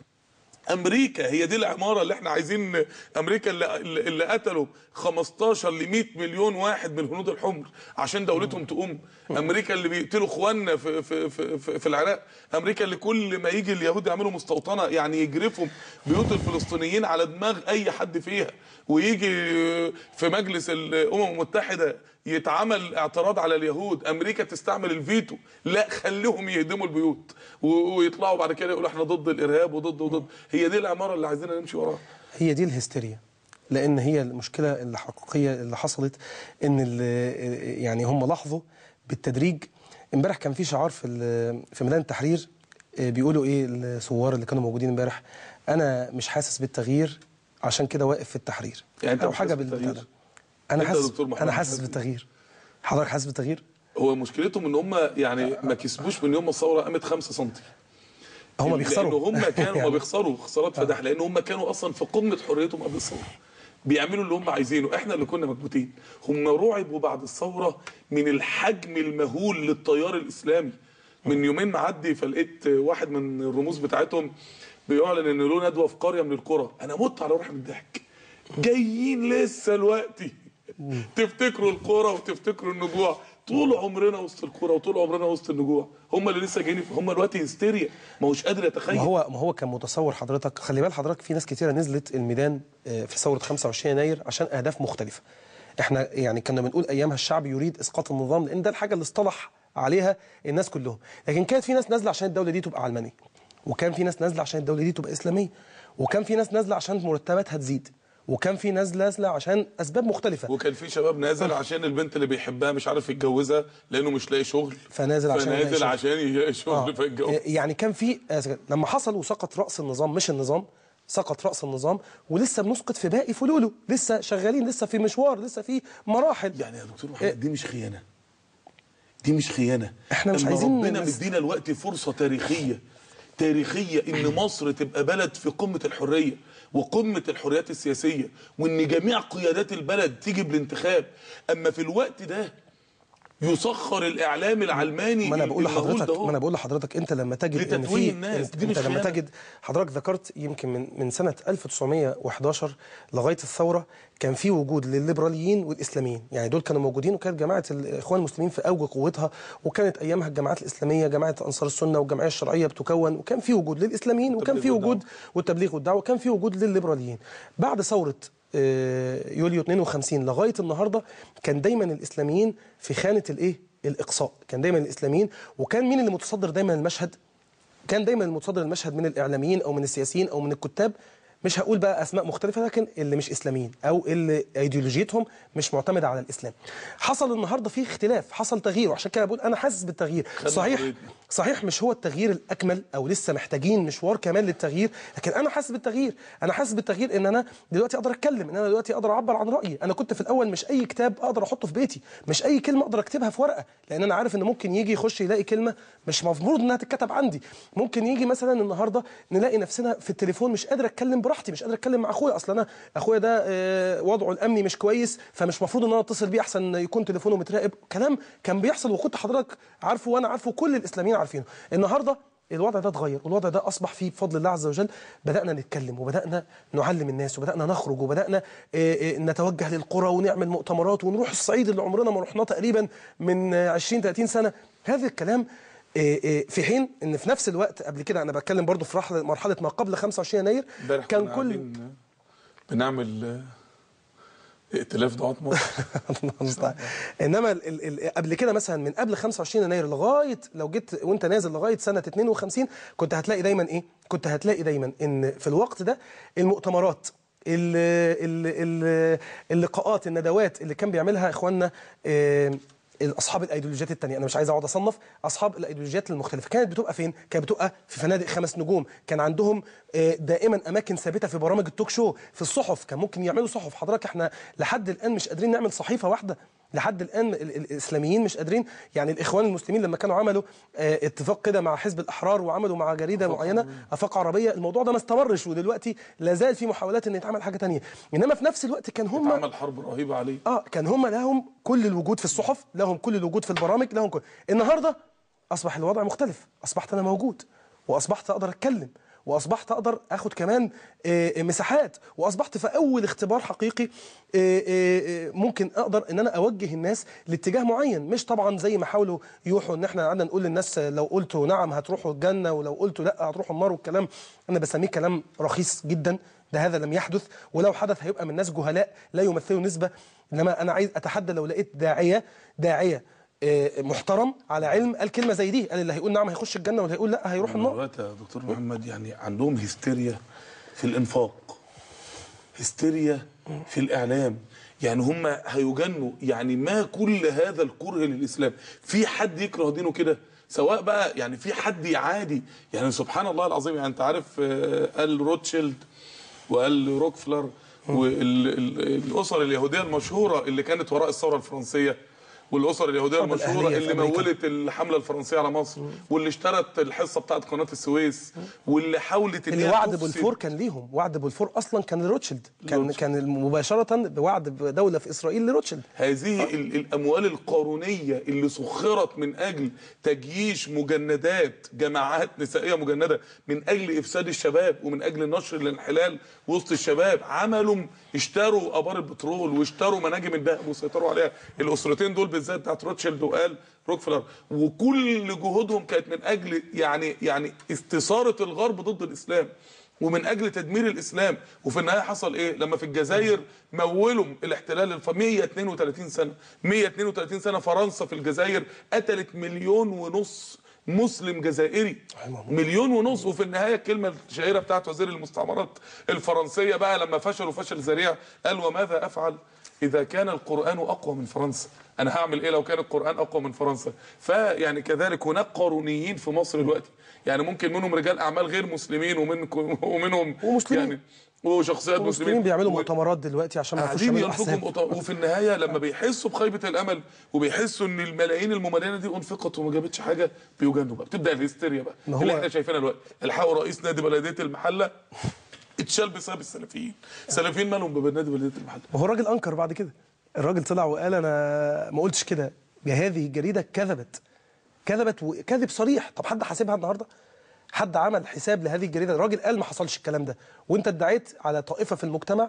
امريكا هي دي العماره اللي احنا عايزين امريكا اللي, اللي قتلوا 15 ل 100 مليون واحد من الهنود الحمر عشان دولتهم تقوم امريكا اللي بيقتلوا اخواننا في في في, في, في العراق امريكا اللي كل ما يجي اليهود يعملوا مستوطنه يعني يجرفوا بيوت الفلسطينيين على دماغ اي حد فيها ويجي في مجلس الامم المتحده يتعمل اعتراض على اليهود امريكا تستعمل الفيتو لا خليهم يهدموا البيوت و- ويطلعوا بعد كده يقولوا احنا ضد الارهاب وضد وضد هي دي العماره اللي عايزيننا نمشي وراها هي دي الهستيريا لان هي المشكله الحقيقيه اللي حصلت ان ال- يعني هم لاحظوا بالتدريج امبارح كان في شعار في ال- في ميدان التحرير آه، بيقولوا ايه الثوار اللي كانوا موجودين امبارح انا مش حاسس بالتغيير عشان كده واقف في التحرير يعني أنت او مش حاجه حاسس بالبتاع بالتغيير؟ ده انا أنت يا حاسس دكتور محمد انا حاسس حاسس بال- بالتغيير حضرتك حاسس بالتغيير هو مشكلتهم ان هم يعني ما كسبوش من يوم ما الثوره قامت 5 سم هم بيخسروا لان هم كانوا ما يعني بيخسروا خسارات فدح لان هم كانوا اصلا في قمه حريتهم قبل الثوره بيعملوا اللي هم عايزينه احنا اللي كنا مكبوتين هم رعبوا بعد الثوره من الحجم المهول للتيار الاسلامي من يومين معدي فلقيت واحد من الرموز بتاعتهم بيعلن ان له ندوه في قريه من القرى انا مت على روحي من الضحك جايين لسه دلوقتي تفتكروا القرى وتفتكروا النجوع طول عمرنا وسط القرى وطول عمرنا وسط النجوع هم اللي لسه جايين هم دلوقتي هستيريا ما هوش قادر يتخيل ما هو ما هو كان متصور حضرتك خلي بال حضرتك في ناس كتيره نزلت الميدان آه، في ثوره 25 يناير عشان اهداف مختلفه احنا يعني كنا بنقول ايامها الشعب يريد اسقاط النظام لان ده الحاجه اللي اصطلح عليها الناس كلهم لكن كانت في ناس نازله عشان الدوله دي تبقى علمانيه وكان في ناس نازله عشان الدوله دي تبقى اسلاميه وكان في ناس نازله عشان مرتباتها تزيد وكان في ناس نازله عشان اسباب مختلفه وكان في شباب نازل عشان البنت اللي بيحبها مش عارف يتجوزها لانه مش لاقي شغل فنازل عشان يلاقي فنازل شغل. عشان يلاقي شغل آه. فيتجوز يعني كان في آسف، لما حصل وسقط راس النظام مش النظام سقط راس النظام ولسه بنسقط في باقي فلوله لسه شغالين لسه في مشوار لسه في مراحل يعني يا دكتور محمد دي مش خيانه دي مش خيانه إحنا مش إن عايزين ربنا نس- مدينا الوقت فرصه تاريخيه تاريخيه ان مصر تبقى بلد في قمه الحريه وقمه الحريات السياسيه وان جميع قيادات البلد تيجي بالانتخاب اما في الوقت ده يسخر الاعلام العلماني ما انا بقول المهول لحضرتك ده هو. ما انا بقول لحضرتك انت لما تجد ان لتتويه في الناس، انت, دي انت مش لما خيانة. تجد حضرتك ذكرت يمكن من من سنه 1911 لغايه الثوره كان في وجود للليبراليين والاسلاميين يعني دول كانوا موجودين وكانت جماعه الاخوان المسلمين في اوج قوتها وكانت ايامها الجماعات الاسلاميه جماعه انصار السنه والجمعيه الشرعيه بتكون وكان في وجود للاسلاميين وكان في والدعوة. وجود والتبليغ والدعوه كان في وجود للليبراليين بعد ثوره آه، يوليو 52 لغايه النهارده كان دايما الاسلاميين في خانه الايه الاقصاء كان دايما الاسلاميين وكان مين اللي متصدر دايما المشهد كان دايما المتصدر المشهد من الاعلاميين او من السياسيين او من الكتاب مش هقول بقى اسماء مختلفه لكن اللي مش اسلاميين او اللي ايديولوجيتهم مش معتمده على الاسلام حصل النهارده في اختلاف حصل تغيير وعشان كده بقول انا حاسس بالتغيير صحيح حريتنا. صحيح مش هو التغيير الاكمل او لسه محتاجين مشوار كمان للتغيير لكن انا حاسس بالتغيير انا حاسس بالتغيير ان انا دلوقتي اقدر اتكلم ان انا دلوقتي اقدر اعبر عن رايي انا كنت في الاول مش اي كتاب اقدر احطه في بيتي مش اي كلمه اقدر اكتبها في ورقه لان انا عارف ان ممكن يجي يخش يلاقي كلمه مش مفروض انها تتكتب عندي ممكن يجي مثلا النهارده نلاقي نفسنا في التليفون مش قادر اتكلم براحتي مش قادر اتكلم مع اخويا اصل انا اخويا ده آه، وضعه الامني مش كويس فمش مفروض ان انا اتصل بيه احسن يكون تليفونه متراقب كلام كان بيحصل وكنت حضرتك عارفه وانا عارفه كل الاسلاميين عارفينه النهارده الوضع ده اتغير والوضع ده اصبح فيه بفضل الله عز وجل بدانا نتكلم وبدانا نعلم الناس وبدانا نخرج وبدانا آه، آه، نتوجه للقرى ونعمل مؤتمرات ونروح الصعيد اللي عمرنا ما رحناه تقريبا من آه، 20 30 سنه هذا الكلام آه، آه، في حين ان في نفس الوقت قبل كده انا بتكلم برضو في رحلة- مرحله ما قبل 25 يناير امبارح كان كنا كل قاعدين بنعمل آه، ائتلاف دعاة مصر الله المستعان. انما ال ال ال قبل كده مثلا من قبل 25 يناير لغايه لو جيت وانت نازل لغايه سنه 52 كنت هتلاقي دايما ايه؟ كنت هتلاقي دايما ان في الوقت ده المؤتمرات ال ال ال اللقاءات الندوات اللي كان بيعملها اخواننا آه، اصحاب الايديولوجيات التانية انا مش عايز اقعد اصنف اصحاب الايديولوجيات المختلفه كانت بتبقى فين كانت بتبقى في فنادق خمس نجوم كان عندهم آه، دائما اماكن ثابته في برامج التوك شو في الصحف كان ممكن يعملوا صحف حضرتك احنا لحد الان مش قادرين نعمل صحيفه واحده لحد الان ال- ال- الاسلاميين مش قادرين يعني الاخوان المسلمين لما كانوا عملوا آه، اتفاق كده مع حزب الاحرار وعملوا مع جريده معينه افاق عربيه الموضوع ده ما استمرش ودلوقتي لا زال في محاولات ان يتعمل حاجه تانية انما في نفس الوقت كان هم عمل حرب رهيبة عليه اه كان هم لهم كل الوجود في الصحف لهم كل الوجود في البرامج لهم كل النهارده اصبح الوضع مختلف اصبحت انا موجود واصبحت اقدر اتكلم واصبحت اقدر اخد كمان آه، آه، مساحات واصبحت في اول اختبار حقيقي آه، آه، آه، ممكن اقدر ان انا اوجه الناس لاتجاه معين مش طبعا زي ما حاولوا يوحوا ان احنا قعدنا نقول للناس آه، لو قلتوا نعم هتروحوا الجنه ولو قلتوا لا هتروحوا النار والكلام انا بسميه كلام رخيص جدا ده هذا لم يحدث ولو حدث هيبقى من ناس جهلاء لا يمثلوا نسبة انما انا عايز اتحدى لو لقيت داعية داعية آه، محترم على علم قال كلمة زي دي قال اللي هيقول نعم هيخش الجنة واللي هيقول لا هيروح النار دلوقتي يا دكتور محمد يعني عندهم هستيريا في الانفاق هستيريا في الاعلام يعني هم هيجنوا يعني ما كل هذا الكره للاسلام في حد يكره دينه كده سواء بقى يعني في حد يعادي يعني سبحان الله العظيم يعني انت عارف آه، قال روتشيلد وقال روكفلر والاسر اليهوديه المشهوره اللي كانت وراء الثوره الفرنسيه والاسر اليهوديه الحرب المشهوره الأهلية في اللي أمريكا. مولت الحمله الفرنسيه على مصر واللي اشترت الحصه بتاعت قناه السويس واللي حاولت إن اللي هي وعد تفسد- بولفور كان ليهم وعد بولفور اصلا كان لروتشيلد كان كان مباشرة بوعد بدولة في اسرائيل لروتشيلد هذه ال- الاموال القارونيه اللي سخرت من اجل تجييش مجندات جماعات نسائيه مجنده من اجل افساد الشباب ومن اجل نشر الانحلال وسط الشباب عملوا اشتروا ابار البترول واشتروا مناجم الذهب وسيطروا عليها الاسرتين دول بالذات بتاعت روتشيلد وقال روكفلر وكل جهودهم كانت من اجل يعني يعني استثاره الغرب ضد الاسلام ومن اجل تدمير الاسلام وفي النهايه حصل ايه لما في الجزائر مولوا الاحتلال الف 132 سنه 132 سنه فرنسا في الجزائر قتلت مليون ونص مسلم جزائري مليون ونص وفي النهايه الكلمه الشهيره بتاعت وزير المستعمرات الفرنسيه بقى لما فشلوا فشل ذريع قال وماذا افعل اذا كان القران اقوى من فرنسا انا هعمل ايه لو كان القران اقوى من فرنسا فيعني كذلك هناك قارونيين في مصر دلوقتي يعني ممكن منهم رجال اعمال غير مسلمين ومنكم ومنهم ومسلمين. يعني وشخصيات المسلمين مسلمين بيعملوا و- مؤتمرات دلوقتي عشان ما يعرفوش قاعدين يعملوا ينفقوا احساب مؤت- وفي النهايه لما بيحسوا بخيبه الامل وبيحسوا ان الملايين المملينه دي انفقت وما جابتش حاجه بيجنوا بقى بتبدا الهستيريا بقى ما هو- اللي احنا شايفينها دلوقتي الحقوا رئيس نادي بلديه المحله اتشال بسبب السلفيين السلفيين مالهم بنادي بلديه المحله وهو الراجل انكر بعد كده الراجل طلع وقال انا ما قلتش كده هذه الجريده كذبت كذبت وكذب صريح طب حد حاسبها النهارده حد عمل حساب لهذه الجريده الراجل قال ما حصلش الكلام ده وانت ادعيت على طائفه في المجتمع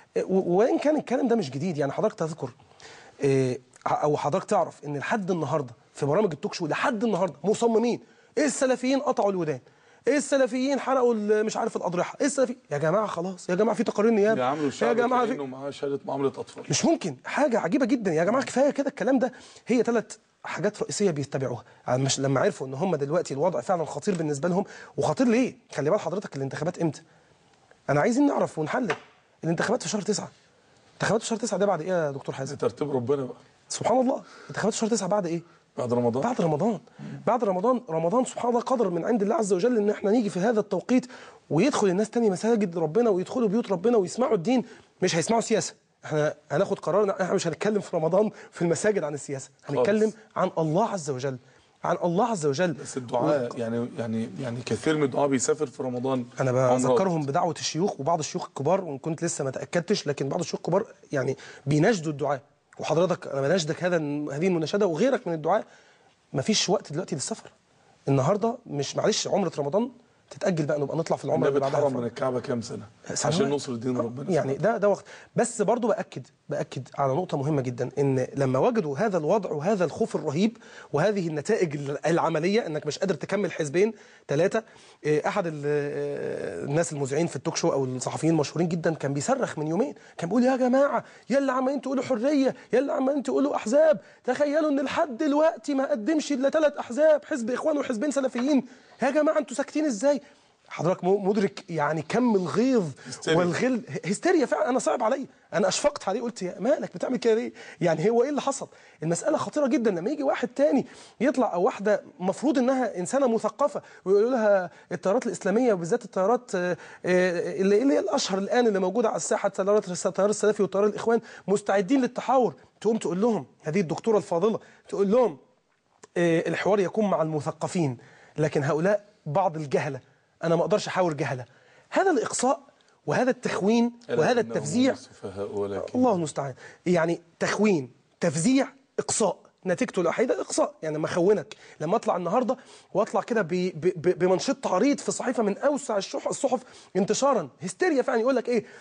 و- وان كان الكلام ده مش جديد يعني حضرتك تذكر إيه، او حضرتك تعرف ان لحد النهارده في برامج التوك شو لحد النهارده مصممين ايه السلفيين قطعوا الودان ايه السلفيين حرقوا ال- مش عارف الاضرحه ايه السلفيين يا جماعه خلاص يا جماعه في تقارير نيابه يعملوا يا الشعب جماعه في كانه معاه شهاده معامله اطفال مش ممكن حاجه عجيبه جدا يا جماعه كفايه كده الكلام ده هي ثلاث حاجات رئيسيه بيتبعوها يعني مش لما عرفوا ان هم دلوقتي الوضع فعلا خطير بالنسبه لهم وخطير ليه خلي بال حضرتك الانتخابات امتى انا عايزين نعرف ونحلل الانتخابات في شهر تسعة انتخابات في شهر تسعة ده بعد ايه يا دكتور حازم ترتيب ربنا بقى سبحان الله انتخابات في شهر تسعة بعد ايه بعد رمضان بعد رمضان بعد رمضان رمضان سبحان الله قدر من عند الله عز وجل ان احنا نيجي في هذا التوقيت ويدخل الناس تاني مساجد ربنا ويدخلوا بيوت ربنا ويسمعوا الدين مش هيسمعوا سياسه احنا هناخد قرار احنا مش هنتكلم في رمضان في المساجد عن السياسه هنتكلم عن الله عز وجل عن الله عز وجل بس الدعاء يعني يعني يعني كثير من الدعاء بيسافر في رمضان انا عمرات. بذكرهم بدعوه الشيوخ وبعض الشيوخ الكبار وان كنت لسه ما تاكدتش لكن بعض الشيوخ الكبار يعني بيناشدوا الدعاء وحضرتك انا بناشدك هذا هذه المناشده وغيرك من الدعاء ما فيش وقت دلوقتي للسفر النهارده مش معلش عمره رمضان تتاجل بقى نبقى نطلع في العمره النبي اللي بعدها اتحرم في من الكعبه كام سنه سنوات. عشان نصر دين ربنا يعني ده ده وقت بس برضو باكد باكد على نقطه مهمه جدا ان لما وجدوا هذا الوضع وهذا الخوف الرهيب وهذه النتائج العمليه انك مش قادر تكمل حزبين ثلاثه احد ال- آه، الناس المذيعين في التوك شو او الصحفيين المشهورين جدا كان بيصرخ من يومين كان بيقول يا جماعه يلا عمالين تقولوا حريه يلا عمالين تقولوا احزاب تخيلوا ان لحد دلوقتي ما قدمش الا ثلاث احزاب حزب اخوان وحزبين سلفيين يا جماعه انتوا ساكتين ازاي حضرتك م- مدرك يعني كم الغيظ هستيريا. والغل هستيريا فعلا انا صعب عليا انا اشفقت عليه قلت يا مالك بتعمل كده ليه يعني هو ايه اللي حصل المساله خطيره جدا لما يجي واحد تاني يطلع او واحده مفروض انها انسانه مثقفه ويقولوا لها التيارات الاسلاميه وبالذات التيارات آه، آه، اللي اللي هي الاشهر الان اللي موجوده على الساحه تيارات التيار السلفي وتيار الاخوان مستعدين للتحاور تقوم تقول لهم هذه الدكتوره الفاضله تقول لهم آه، الحوار يكون مع المثقفين لكن هؤلاء بعض الجهله انا ما اقدرش احاور جهله هذا الاقصاء وهذا التخوين وهذا إنهم التفزيع السفهاء ولكن الله المستعان يعني تخوين تفزيع اقصاء نتيجته الوحيده اقصاء يعني لما اخونك لما اطلع النهارده واطلع كده ب- ب- ب- بمنشط عريض في صحيفه من اوسع الشح- الصحف انتشارا هستيريا فعلا يقول لك ايه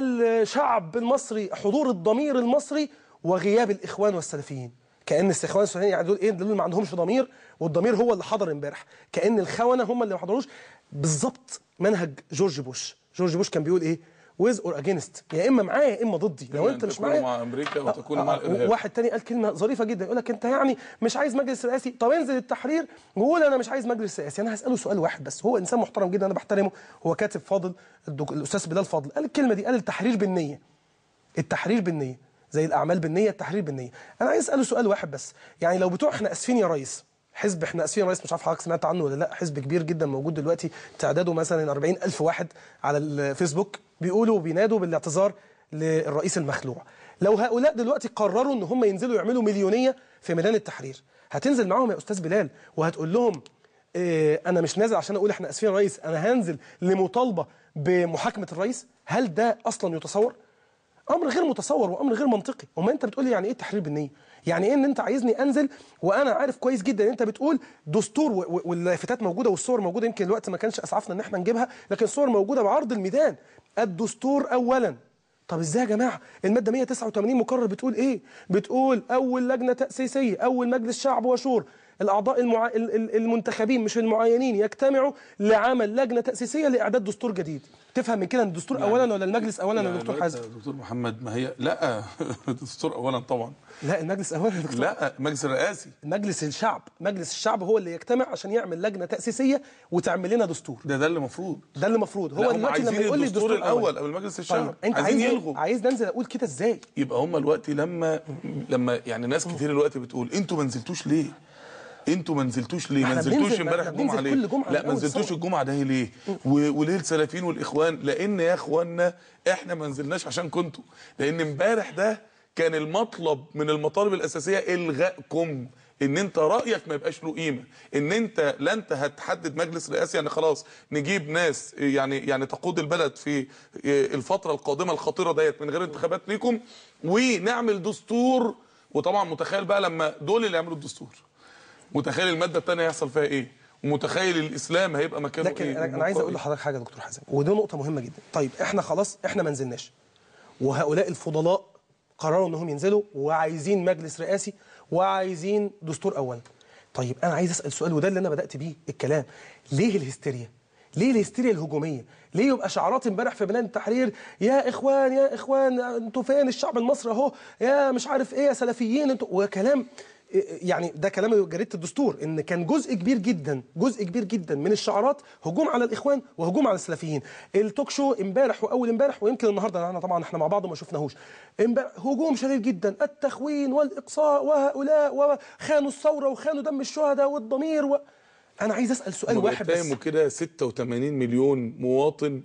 الشعب المصري حضور الضمير المصري وغياب الاخوان والسلفيين كان الاخوان والسلفيين يعني دول ايه دول ما عندهمش ضمير والضمير هو اللي حضر امبارح كان الخونه هم اللي ما حضروش بالظبط منهج جورج بوش جورج بوش كان بيقول ايه ويز اور اجينست يا اما معايا يا اما ضدي لو إما انت أن مش تكون معايا مع أمريكا أو آه، تكون آه، مع آه، الإرهاب. واحد تاني قال كلمه ظريفه جدا يقول لك انت يعني مش عايز مجلس رئاسي طب انزل التحرير وقول انا مش عايز مجلس رئاسي انا هساله سؤال واحد بس هو انسان محترم جدا انا بحترمه هو كاتب فاضل الدك... الاستاذ بلال فاضل قال الكلمه دي قال التحرير بالنيه التحرير بالنيه زي الاعمال بالنيه التحرير بالنيه انا عايز اساله سؤال واحد بس يعني لو بتوع احنا اسفين يا ريس حزب احنا اسفين يا ريس مش عارف حضرتك سمعت عنه ولا لا حزب كبير جدا موجود دلوقتي تعداده مثلا 40 الف واحد على الفيسبوك بيقولوا وبينادوا بالاعتذار للرئيس المخلوع لو هؤلاء دلوقتي قرروا ان هم ينزلوا يعملوا مليونيه في ميدان التحرير هتنزل معاهم يا استاذ بلال وهتقول لهم إيه، انا مش نازل عشان اقول احنا اسفين يا ريس انا هنزل لمطالبه بمحاكمه الرئيس هل ده اصلا يتصور امر غير متصور وامر غير منطقي وما انت بتقول لي يعني ايه تحرير بالنيه يعني ايه ان انت عايزني انزل وانا عارف كويس جدا ان انت بتقول دستور و- و- واللافتات موجوده والصور موجوده يمكن الوقت ما كانش اسعفنا ان احنا نجيبها لكن الصور موجوده بعرض الميدان الدستور اولا طب ازاي يا جماعه الماده 189 مقرر بتقول ايه بتقول اول لجنه تاسيسيه اول مجلس شعب وشور الاعضاء المع... ال- ال- المنتخبين مش المعينين يجتمعوا لعمل لجنه تاسيسيه لاعداد دستور جديد تفهم من كده ان الدستور اولا ولا المجلس اولا يا لا، دكتور لا، حازم دكتور محمد ما هي لا الدستور اولا طبعا لا المجلس اولا يا دكتور لا المجلس الرئاسي مجلس الشعب مجلس الشعب هو اللي يجتمع عشان يعمل لجنه تاسيسيه وتعمل لنا دستور ده ده اللي المفروض ده اللي المفروض لا، هو هم دلوقتي لما عايزين يقول لي الدستور الدستور الاول قبل مجلس الشعب طيب انت عايزين عايز يلغوا عايز ننزل اقول كده ازاي يبقى هم دلوقتي لما لما يعني ناس كتير دلوقتي بتقول انتوا ما نزلتوش ليه؟ انتوا ما نزلتوش ليه؟ ما احنا نزلتوش بننزل- امبارح احنا الجمعه بننزل ليه؟ كل جمعة لا من ما أول نزلتوش الثورة. الجمعه ده ليه؟ و- وليه السلفيين والاخوان؟ لان يا اخوانا احنا ما نزلناش عشان كنتوا لان امبارح ده كان المطلب من المطالب الاساسيه الغائكم ان انت رايك ما يبقاش له قيمه ان انت لا انت هتحدد مجلس رئاسي يعني خلاص نجيب ناس يعني يعني تقود البلد في الفتره القادمه الخطيره ديت من غير انتخابات ليكم ونعمل دستور وطبعا متخيل بقى لما دول اللي يعملوا الدستور متخيل الماده الثانيه هيحصل فيها ايه ومتخيل الاسلام هيبقى مكانه لكن ايه انا أنا عايز اقول لحضرتك حاجه يا دكتور حازم ودي نقطه مهمه جدا طيب احنا خلاص احنا ما نزلناش وهؤلاء الفضلاء قرروا انهم ينزلوا وعايزين مجلس رئاسي وعايزين دستور اولا طيب انا عايز اسال سؤال وده اللي انا بدات بيه الكلام ليه الهستيريا ليه الهستيريا الهجوميه ليه يبقى شعارات امبارح في بلاد التحرير يا اخوان يا اخوان انتوا فين الشعب المصري اهو يا مش عارف ايه يا سلفيين انتوا وكلام يعني ده كلام جريده الدستور ان كان جزء كبير جدا جزء كبير جدا من الشعارات هجوم على الاخوان وهجوم على السلفيين التوك شو امبارح واول امبارح ويمكن النهارده احنا طبعا احنا مع بعض وما شفناهوش امبارح هجوم شديد جدا التخوين والاقصاء وهؤلاء وخانوا الثوره وخانوا دم الشهداء والضمير و... انا عايز اسال سؤال واحد بس بيتهموا كده 86 مليون مواطن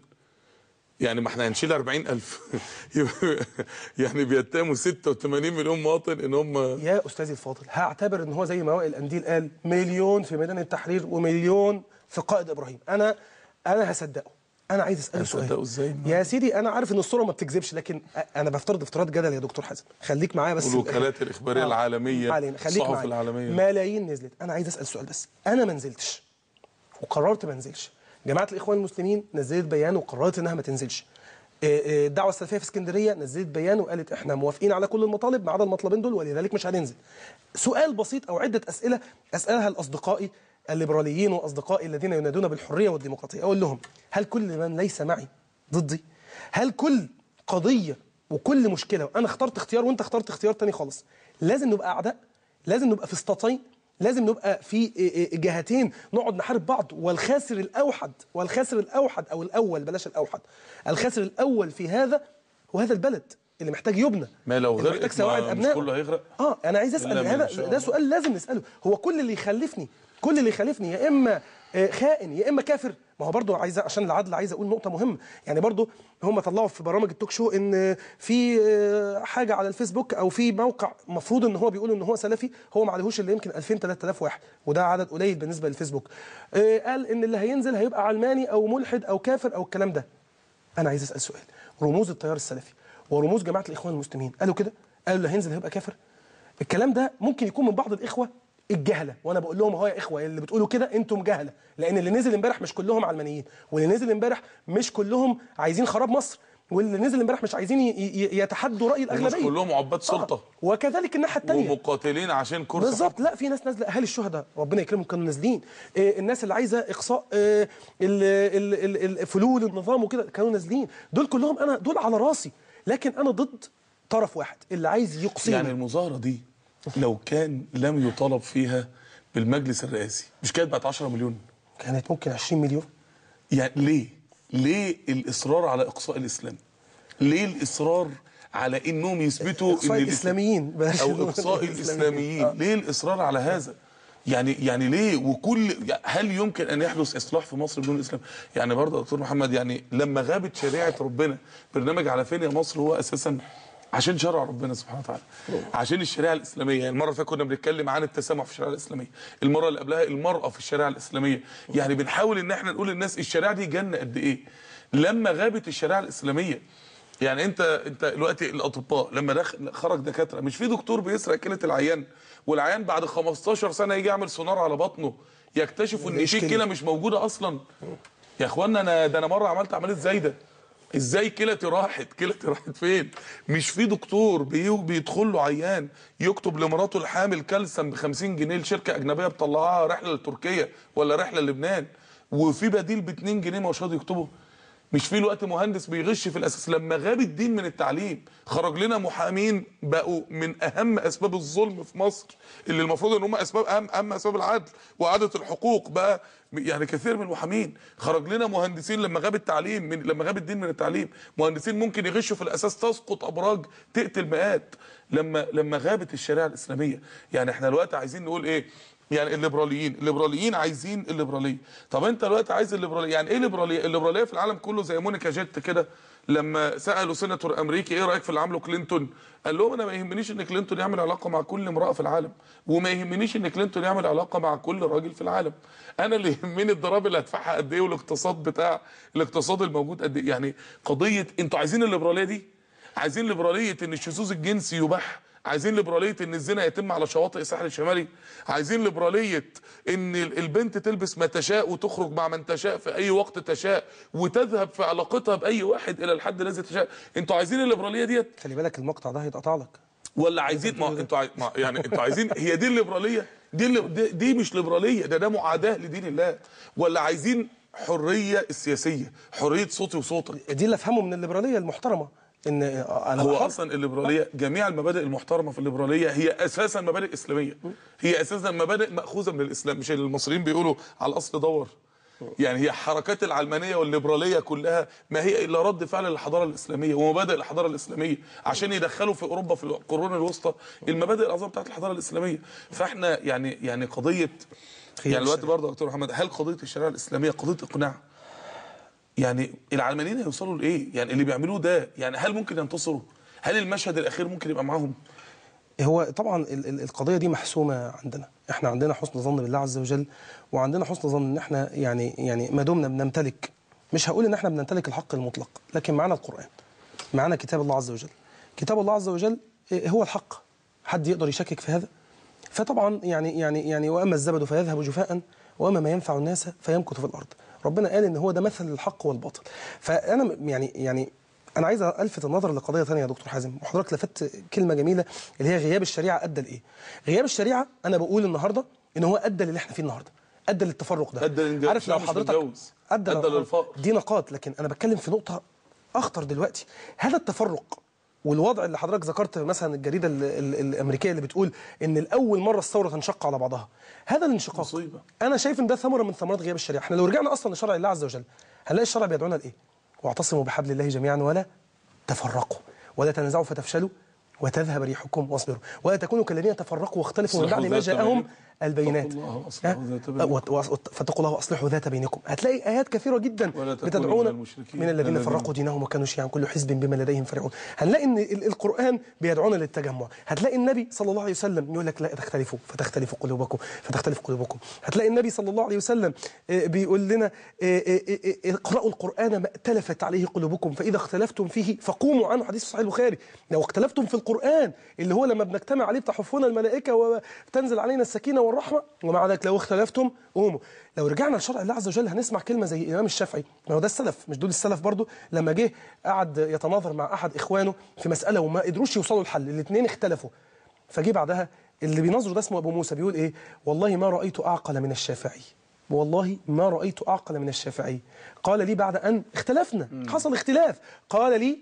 يعني ما احنا هنشيل 40000 يعني بيتهموا 86 مليون مواطن ان هم يا استاذي الفاضل هعتبر ان هو زي ما وائل انديل قال مليون في ميدان التحرير ومليون في قائد ابراهيم انا انا هصدقه انا عايز اساله هتصدقوا سؤال إزاي؟ يا سيدي انا عارف ان الصوره ما بتكذبش لكن أ- انا بفترض افتراض جدل يا دكتور حازم خليك معايا بس والوكالات الإخبارية العالمية، علينا. خليك الصحف معايا. العالمية. ملايين نزلت انا عايز اسال سؤال بس انا ما نزلتش وقررت ما انزلش جماعه الاخوان المسلمين نزلت بيان وقررت انها ما تنزلش إيه إيه الدعوه السلفيه في اسكندريه نزلت بيان وقالت احنا موافقين على كل المطالب ما عدا المطلبين دول ولذلك مش هننزل سؤال بسيط او عده اسئله اسالها لاصدقائي الليبراليين واصدقائي الذين ينادون بالحريه والديمقراطيه اقول لهم هل كل من ليس معي ضدي هل كل قضيه وكل مشكله وانا اخترت اختيار وانت اخترت اختيار تاني خالص لازم نبقى اعداء لازم نبقى في اسطاتين لازم نبقى في إيه إيه جهتين نقعد نحارب بعض والخاسر الاوحد والخاسر الاوحد او الاول بلاش الاوحد الخاسر الاول في هذا هو هذا البلد اللي محتاج يبنى ما لو اللي غرقت محتاج سواعد ما- مش ابنائه كله هيغرق؟ اه انا عايز اسال إلا من هذا شاء ده الله. سؤال لازم نساله هو كل اللي يخلفني كل اللي يخالفني يا اما آه، خائن يا اما كافر ما هو برضه عايز عشان العدل عايز اقول نقطه مهمه يعني برضه هم طلعوا في برامج التوك شو ان في آه، حاجه على الفيسبوك او في موقع مفروض ان هو بيقول ان هو سلفي هو ما عليهوش الا يمكن 2000 3000 واحد وده عدد قليل بالنسبه للفيسبوك آه، قال ان اللي هينزل هيبقى علماني او ملحد او كافر او الكلام ده انا عايز اسال سؤال رموز التيار السلفي ورموز جماعه الاخوان المسلمين قالوا كده قالوا اللي هينزل هيبقى كافر الكلام ده ممكن يكون من بعض الاخوه الجهله وانا بقول لهم اهو يا اخوه اللي بتقولوا كده انتم جهله لان اللي نزل امبارح مش كلهم علمانيين واللي نزل امبارح مش كلهم عايزين خراب مصر واللي نزل امبارح مش عايزين ي- ي- يتحدوا راي ومش الاغلبيه كلهم عباد سلطة آه. وكذلك الناحيه الثانيه ومقاتلين عشان كرسي بالظبط لا في ناس نازله اهالي الشهداء ربنا يكرمهم كانوا نازلين إيه الناس اللي عايزه اقصاء إيه ال- ال- ال- ال- فلول النظام وكده كانوا نازلين دول كلهم انا دول على راسي لكن انا ضد طرف واحد اللي عايز يقصيني يعني المظاهرة دي لو كان لم يطالب فيها بالمجلس الرئاسي مش كانت بقت 10 مليون كانت ممكن 20 مليون يعني ليه ليه الإصرار على إقصاء الإسلام ليه الإصرار على إنهم يثبتوا إقصاء إن الإسلاميين، بلاش أو نقول إقصاء الإسلاميين. الإسلاميين آه. ليه الإصرار على هذا يعني يعني ليه وكل هل يمكن ان يحدث اصلاح في مصر بدون الاسلام؟ يعني برضه يا دكتور محمد يعني لما غابت شريعه ربنا برنامج على فين يا مصر هو اساسا عشان شرع ربنا سبحانه وتعالى عشان الشريعه الاسلاميه يعني المره اللي فاتت كنا بنتكلم عن التسامح في الشريعه الاسلاميه المره اللي قبلها المراه في الشريعه الاسلاميه يعني بنحاول ان احنا نقول للناس الشريعه دي جنه قد ايه لما غابت الشريعه الاسلاميه يعني انت انت دلوقتي الاطباء لما دخل خرج دكاتره مش في دكتور بيسرق كلى العيان والعيان بعد 15 سنه يجي يعمل سونار على بطنه يكتشفوا ان في كلى مش موجوده اصلا يا اخوانا انا ده انا مره عملت عمليه زايده ازاي كلتي راحت كلتي راحت فين مش في دكتور بي- بيدخل له عيان يكتب لمراته الحامل كالسيوم ب 50 جنيه لشركه اجنبيه بتطلعها رحله لتركيا ولا رحله للبنان وفي بديل ب 2 جنيه ما هوش راضي يكتبه مش في الوقت مهندس بيغش في الاساس لما غاب الدين من التعليم خرج لنا محامين بقوا من اهم اسباب الظلم في مصر اللي المفروض ان هم اسباب اهم اهم اسباب العدل واعاده الحقوق بقى يعني كثير من المحامين خرج لنا مهندسين لما غاب التعليم من لما غاب الدين من التعليم مهندسين ممكن يغشوا في الاساس تسقط ابراج تقتل مئات لما لما غابت الشريعه الاسلاميه يعني احنا دلوقتي عايزين نقول ايه يعني الليبراليين الليبراليين عايزين الليبراليه طب انت دلوقتي عايز الليبراليه يعني ايه الليبراليه الليبراليه في العالم كله زي مونيكا جيت كده لما سالوا سيناتور امريكي ايه رايك في اللي عمله كلينتون قال لهم انا ما يهمنيش ان كلينتون يعمل علاقه مع كل امراه في العالم وما يهمنيش ان كلينتون يعمل علاقه مع كل راجل في العالم انا اللي يهمني الضرائب اللي هدفعها قد ايه والاقتصاد بتاع الاقتصاد الموجود قد ايه يعني قضيه انتوا عايزين الليبراليه دي عايزين ليبراليه ان الشذوذ الجنسي يباح عايزين ليبراليه ان الزنا يتم على شواطئ الساحل الشمالي عايزين ليبراليه ان ال- البنت تلبس ما تشاء وتخرج مع من تشاء في اي وقت تشاء وتذهب في علاقتها باي واحد الى الحد الذي تشاء انتوا عايزين الليبراليه ديت خلي بالك المقطع ده هيتقطع لك ولا عايزين ما انتوا عاي... ما يعني انتوا عايزين هي دي الليبراليه دي اللي... دي, دي مش ليبراليه ده ده معاداه لدين الله ولا عايزين حريه السياسيه حريه صوتي وصوتك دي اللي افهمه من الليبراليه المحترمه ان انا هو بحط- اصلا الليبراليه جميع المبادئ المحترمه في الليبراليه هي اساسا مبادئ اسلاميه هي اساسا مبادئ ماخوذه من الاسلام مش اللي المصريين بيقولوا على الاصل دور يعني هي حركات العلمانيه والليبراليه كلها ما هي الا رد فعل للحضاره الاسلاميه ومبادئ الحضاره الاسلاميه عشان يدخلوا في اوروبا في القرون الوسطى المبادئ العظيمه بتاعت الحضاره الاسلاميه فاحنا يعني يعني قضيه خير يعني الوقت الشريعة. برضه يا دكتور محمد هل قضيه الشريعه الاسلاميه قضيه اقناع؟ يعني العلمانيين هيوصلوا لايه؟ يعني اللي بيعملوه ده يعني هل ممكن ينتصروا؟ هل المشهد الاخير ممكن يبقى معاهم؟ هو طبعا ال- ال- القضيه دي محسومه عندنا احنا عندنا حسن ظن بالله عز وجل وعندنا حسن ظن ان احنا يعني يعني ما دمنا بنمتلك مش هقول ان احنا بنمتلك الحق المطلق لكن معانا القران معانا كتاب الله عز وجل كتاب الله عز وجل إيه، هو الحق حد يقدر يشكك في هذا فطبعا يعني يعني يعني واما الزبد فيذهب جفاء واما ما ينفع الناس فيمكث في الارض ربنا قال ان هو ده مثل الحق والباطل فانا م- يعني يعني انا عايز الفت النظر لقضيه ثانيه يا دكتور حازم وحضرتك لفت كلمه جميله اللي هي غياب الشريعه ادى لايه غياب الشريعه انا بقول النهارده ان هو ادى للي احنا فيه النهارده ادى للتفرق ده أدى للانجاب. عارف لو مش حضرتك متجوز. ادى, أدى للفقر. دي نقاط لكن انا بتكلم في نقطه اخطر دلوقتي هذا التفرق والوضع اللي حضرتك ذكرت مثلا الجريده ال ال الامريكيه اللي بتقول ان الاول مره الثوره تنشق على بعضها هذا الانشقاق مصيبة. انا شايف ان ده ثمره من ثمرات غياب الشريعه احنا لو رجعنا اصلا لشرع الله عز وجل هنلاقي الشرع بيدعونا لايه واعتصموا بحبل الله جميعا ولا تفرقوا ولا تنازعوا فتفشلوا وتذهب ريحكم واصبروا ولا تكونوا كالذين تفرقوا واختلفوا من اصلحوا بعد ما ذات جاءهم بينكم. البينات اتقوا الله وأصلحوا ها؟ ذات بينكم. وت- وت- فاتقوا الله واصلحوا ذات بينكم هتلاقي ايات كثيره جدا ولا تكونوا بتدعونا من المشركين من الذين الذين- فرقوا دينهم وكانوا شيعا كل حزب بما لديهم فرحون هنلاقي ان ال- القران بيدعونا للتجمع هتلاقي النبي صلى الله عليه وسلم يقول لك لا تختلفوا فتختلف قلوبكم فتختلف قلوبكم هتلاقي النبي صلى الله عليه وسلم آه، بيقول لنا آه، آه، آه، آه، اقرأوا القرآن ما ائتلفت عليه قلوبكم فإذا اختلفتم فيه فقوموا عنه حديث في صحيح البخاري لو اختلفتم في القرآن اللي هو لما بنجتمع عليه بتحفنا الملائكة وتنزل علينا السكينة والرحمة ومع ذلك لو اختلفتم قوموا لو رجعنا لشرع الله عز وجل هنسمع كلمة زي الإمام الشافعي ما هو ده السلف مش دول السلف برضو لما جه قعد يتناظر مع أحد إخوانه في مسألة وما قدروش يوصلوا لحل الاثنين اختلفوا فجه بعدها اللي بينظره ده اسمه ابو موسى بيقول ايه والله ما رايت اعقل من الشافعي والله ما رايت اعقل من الشافعي قال لي بعد ان اختلفنا حصل اختلاف قال لي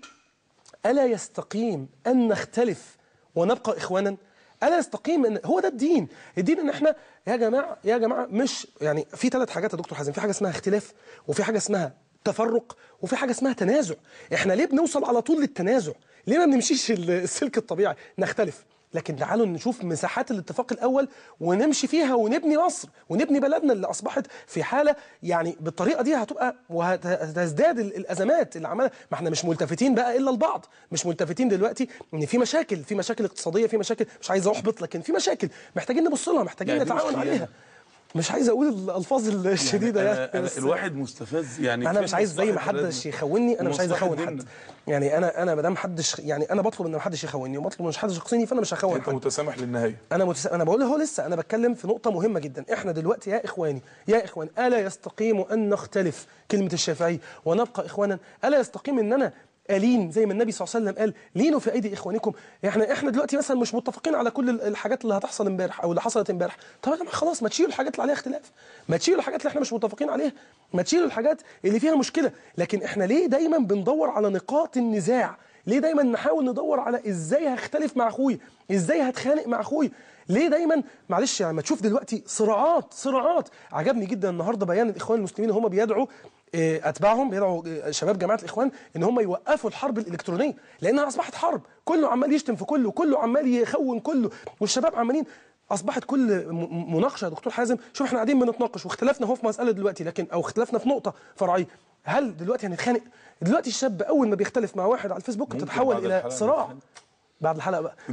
الا يستقيم ان نختلف ونبقى اخوانا الا يستقيم ان هو ده الدين الدين ان احنا يا جماعه يا جماعه مش يعني في ثلاث حاجات يا دكتور حازم في حاجه اسمها اختلاف وفي حاجه اسمها تفرق وفي حاجه اسمها تنازع احنا ليه بنوصل على طول للتنازع ليه ما بنمشيش ال- السلك الطبيعي نختلف لكن تعالوا نشوف مساحات الاتفاق الاول ونمشي فيها ونبني مصر ونبني بلدنا اللي اصبحت في حاله يعني بالطريقه دي هتبقى وهتزداد ال- الازمات اللي عماله ما احنا مش ملتفتين بقى الا لبعض مش ملتفتين دلوقتي ان في مشاكل في مشاكل اقتصاديه في مشاكل مش عايز احبط لكن في مشاكل محتاجين نبص لها محتاجين يعني دي مش نتعاون خيانة. عليها مش عايز اقول الالفاظ الشديده أنا يعني أنا بس- الواحد مستفز يعني انا في مش عايز زي ما مصلحة حدش بلدنا يخوني انا مش عايز ومصلحة اخون ديننا. حد يعني انا انا ما دام حدش يعني انا بطلب ان ما حدش يخوني وبطلب ان حدش يقصيني فانا مش هخون انت حد متسامح للنهايه انا متس... انا بقول هو لسه انا بتكلم في نقطه مهمه جدا احنا دلوقتي يا اخواني يا اخوان الا يستقيم ان نختلف كلمه الشافعي ونبقى اخوانا الا يستقيم ان انا الين زي ما النبي صلى الله عليه وسلم قال لينوا في ايدي اخوانكم احنا احنا دلوقتي مثلا مش متفقين على كل ال- الحاجات اللي هتحصل امبارح او اللي حصلت امبارح طب يا جماعه خلاص ما تشيلوا الحاجات اللي عليها اختلاف ما تشيلوا الحاجات اللي احنا مش متفقين عليها ما تشيلوا الحاجات اللي فيها مشكله لكن احنا ليه دايما بندور على نقاط النزاع ليه دايما نحاول ندور على ازاي هختلف مع اخويا ازاي هتخانق مع اخويا ليه دايما معلش يعني ما تشوف دلوقتي صراعات صراعات عجبني جدا النهارده بيان الاخوان المسلمين هم بيدعوا آه، اتباعهم بيدعوا آه، شباب جماعه الاخوان ان هم يوقفوا الحرب الالكترونيه لانها اصبحت حرب كله عمال يشتم في كله كله عمال يخون كله والشباب عمالين اصبحت كل م- م- مناقشه يا دكتور حازم شوف احنا قاعدين بنتناقش واختلفنا اهو في مساله دلوقتي لكن او اختلفنا في نقطه فرعيه هل دلوقتي هنتخانق دلوقتي الشاب اول ما بيختلف مع واحد على الفيسبوك ممكن بتتحول بعد الى الحلقة صراع نتخانق. بعد الحلقه بقى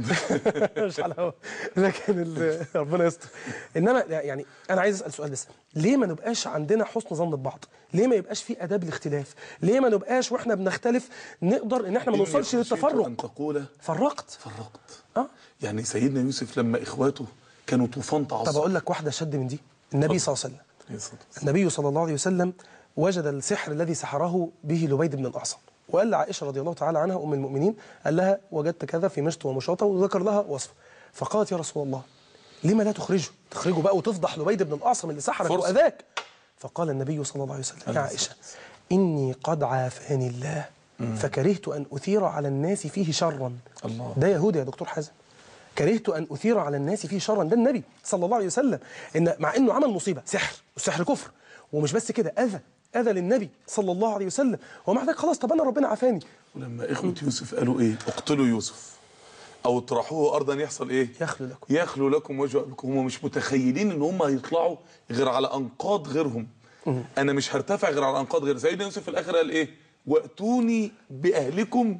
مش على الهوا لكن ال- ربنا يستر انما يعني انا عايز اسال سؤال لسه ليه ما نبقاش عندنا حسن ظن ببعض ليه ما يبقاش في اداب الاختلاف ليه ما نبقاش واحنا بنختلف نقدر ان احنا ما إني نوصلش خشيت للتفرق ان تقول فرقت فرقت اه يعني سيدنا يوسف لما اخواته كانوا طوفان تعصب طب اقول لك واحده شد من دي النبي صلى الله عليه وسلم عليه الصلاة والسلام. النبي صلى الله عليه وسلم وجد السحر الذي سحره به لبيد بن الأعصم وقال لعائشة رضي الله تعالى عنها أم المؤمنين قال لها وجدت كذا في مشط ومشاطة وذكر لها وصف فقالت يا رسول الله لما لا تخرجه تخرجه بقى وتفضح لبيد بن الأعصم اللي سحرك فرصة. وأذاك فقال النبي صلى الله عليه وسلم يا عائشة إني قد عافاني الله فكرهت أن أثير على الناس فيه شرا الله. ده يهودي يا دكتور حازم كرهت ان اثير على الناس فيه شرا ده النبي صلى الله عليه وسلم ان مع انه عمل مصيبه سحر والسحر كفر ومش بس كده اذى اذى للنبي صلى الله عليه وسلم ومع ذلك خلاص طب انا ربنا عافاني ولما اخوة يوسف قالوا ايه اقتلوا يوسف او اطرحوه ارضا يحصل ايه يخلو لكم يخلو لكم وجه ابيكم هم مش متخيلين ان هم هيطلعوا غير على انقاض غيرهم انا مش هرتفع غير على انقاض غير سيدنا يوسف في الاخر قال ايه واتوني باهلكم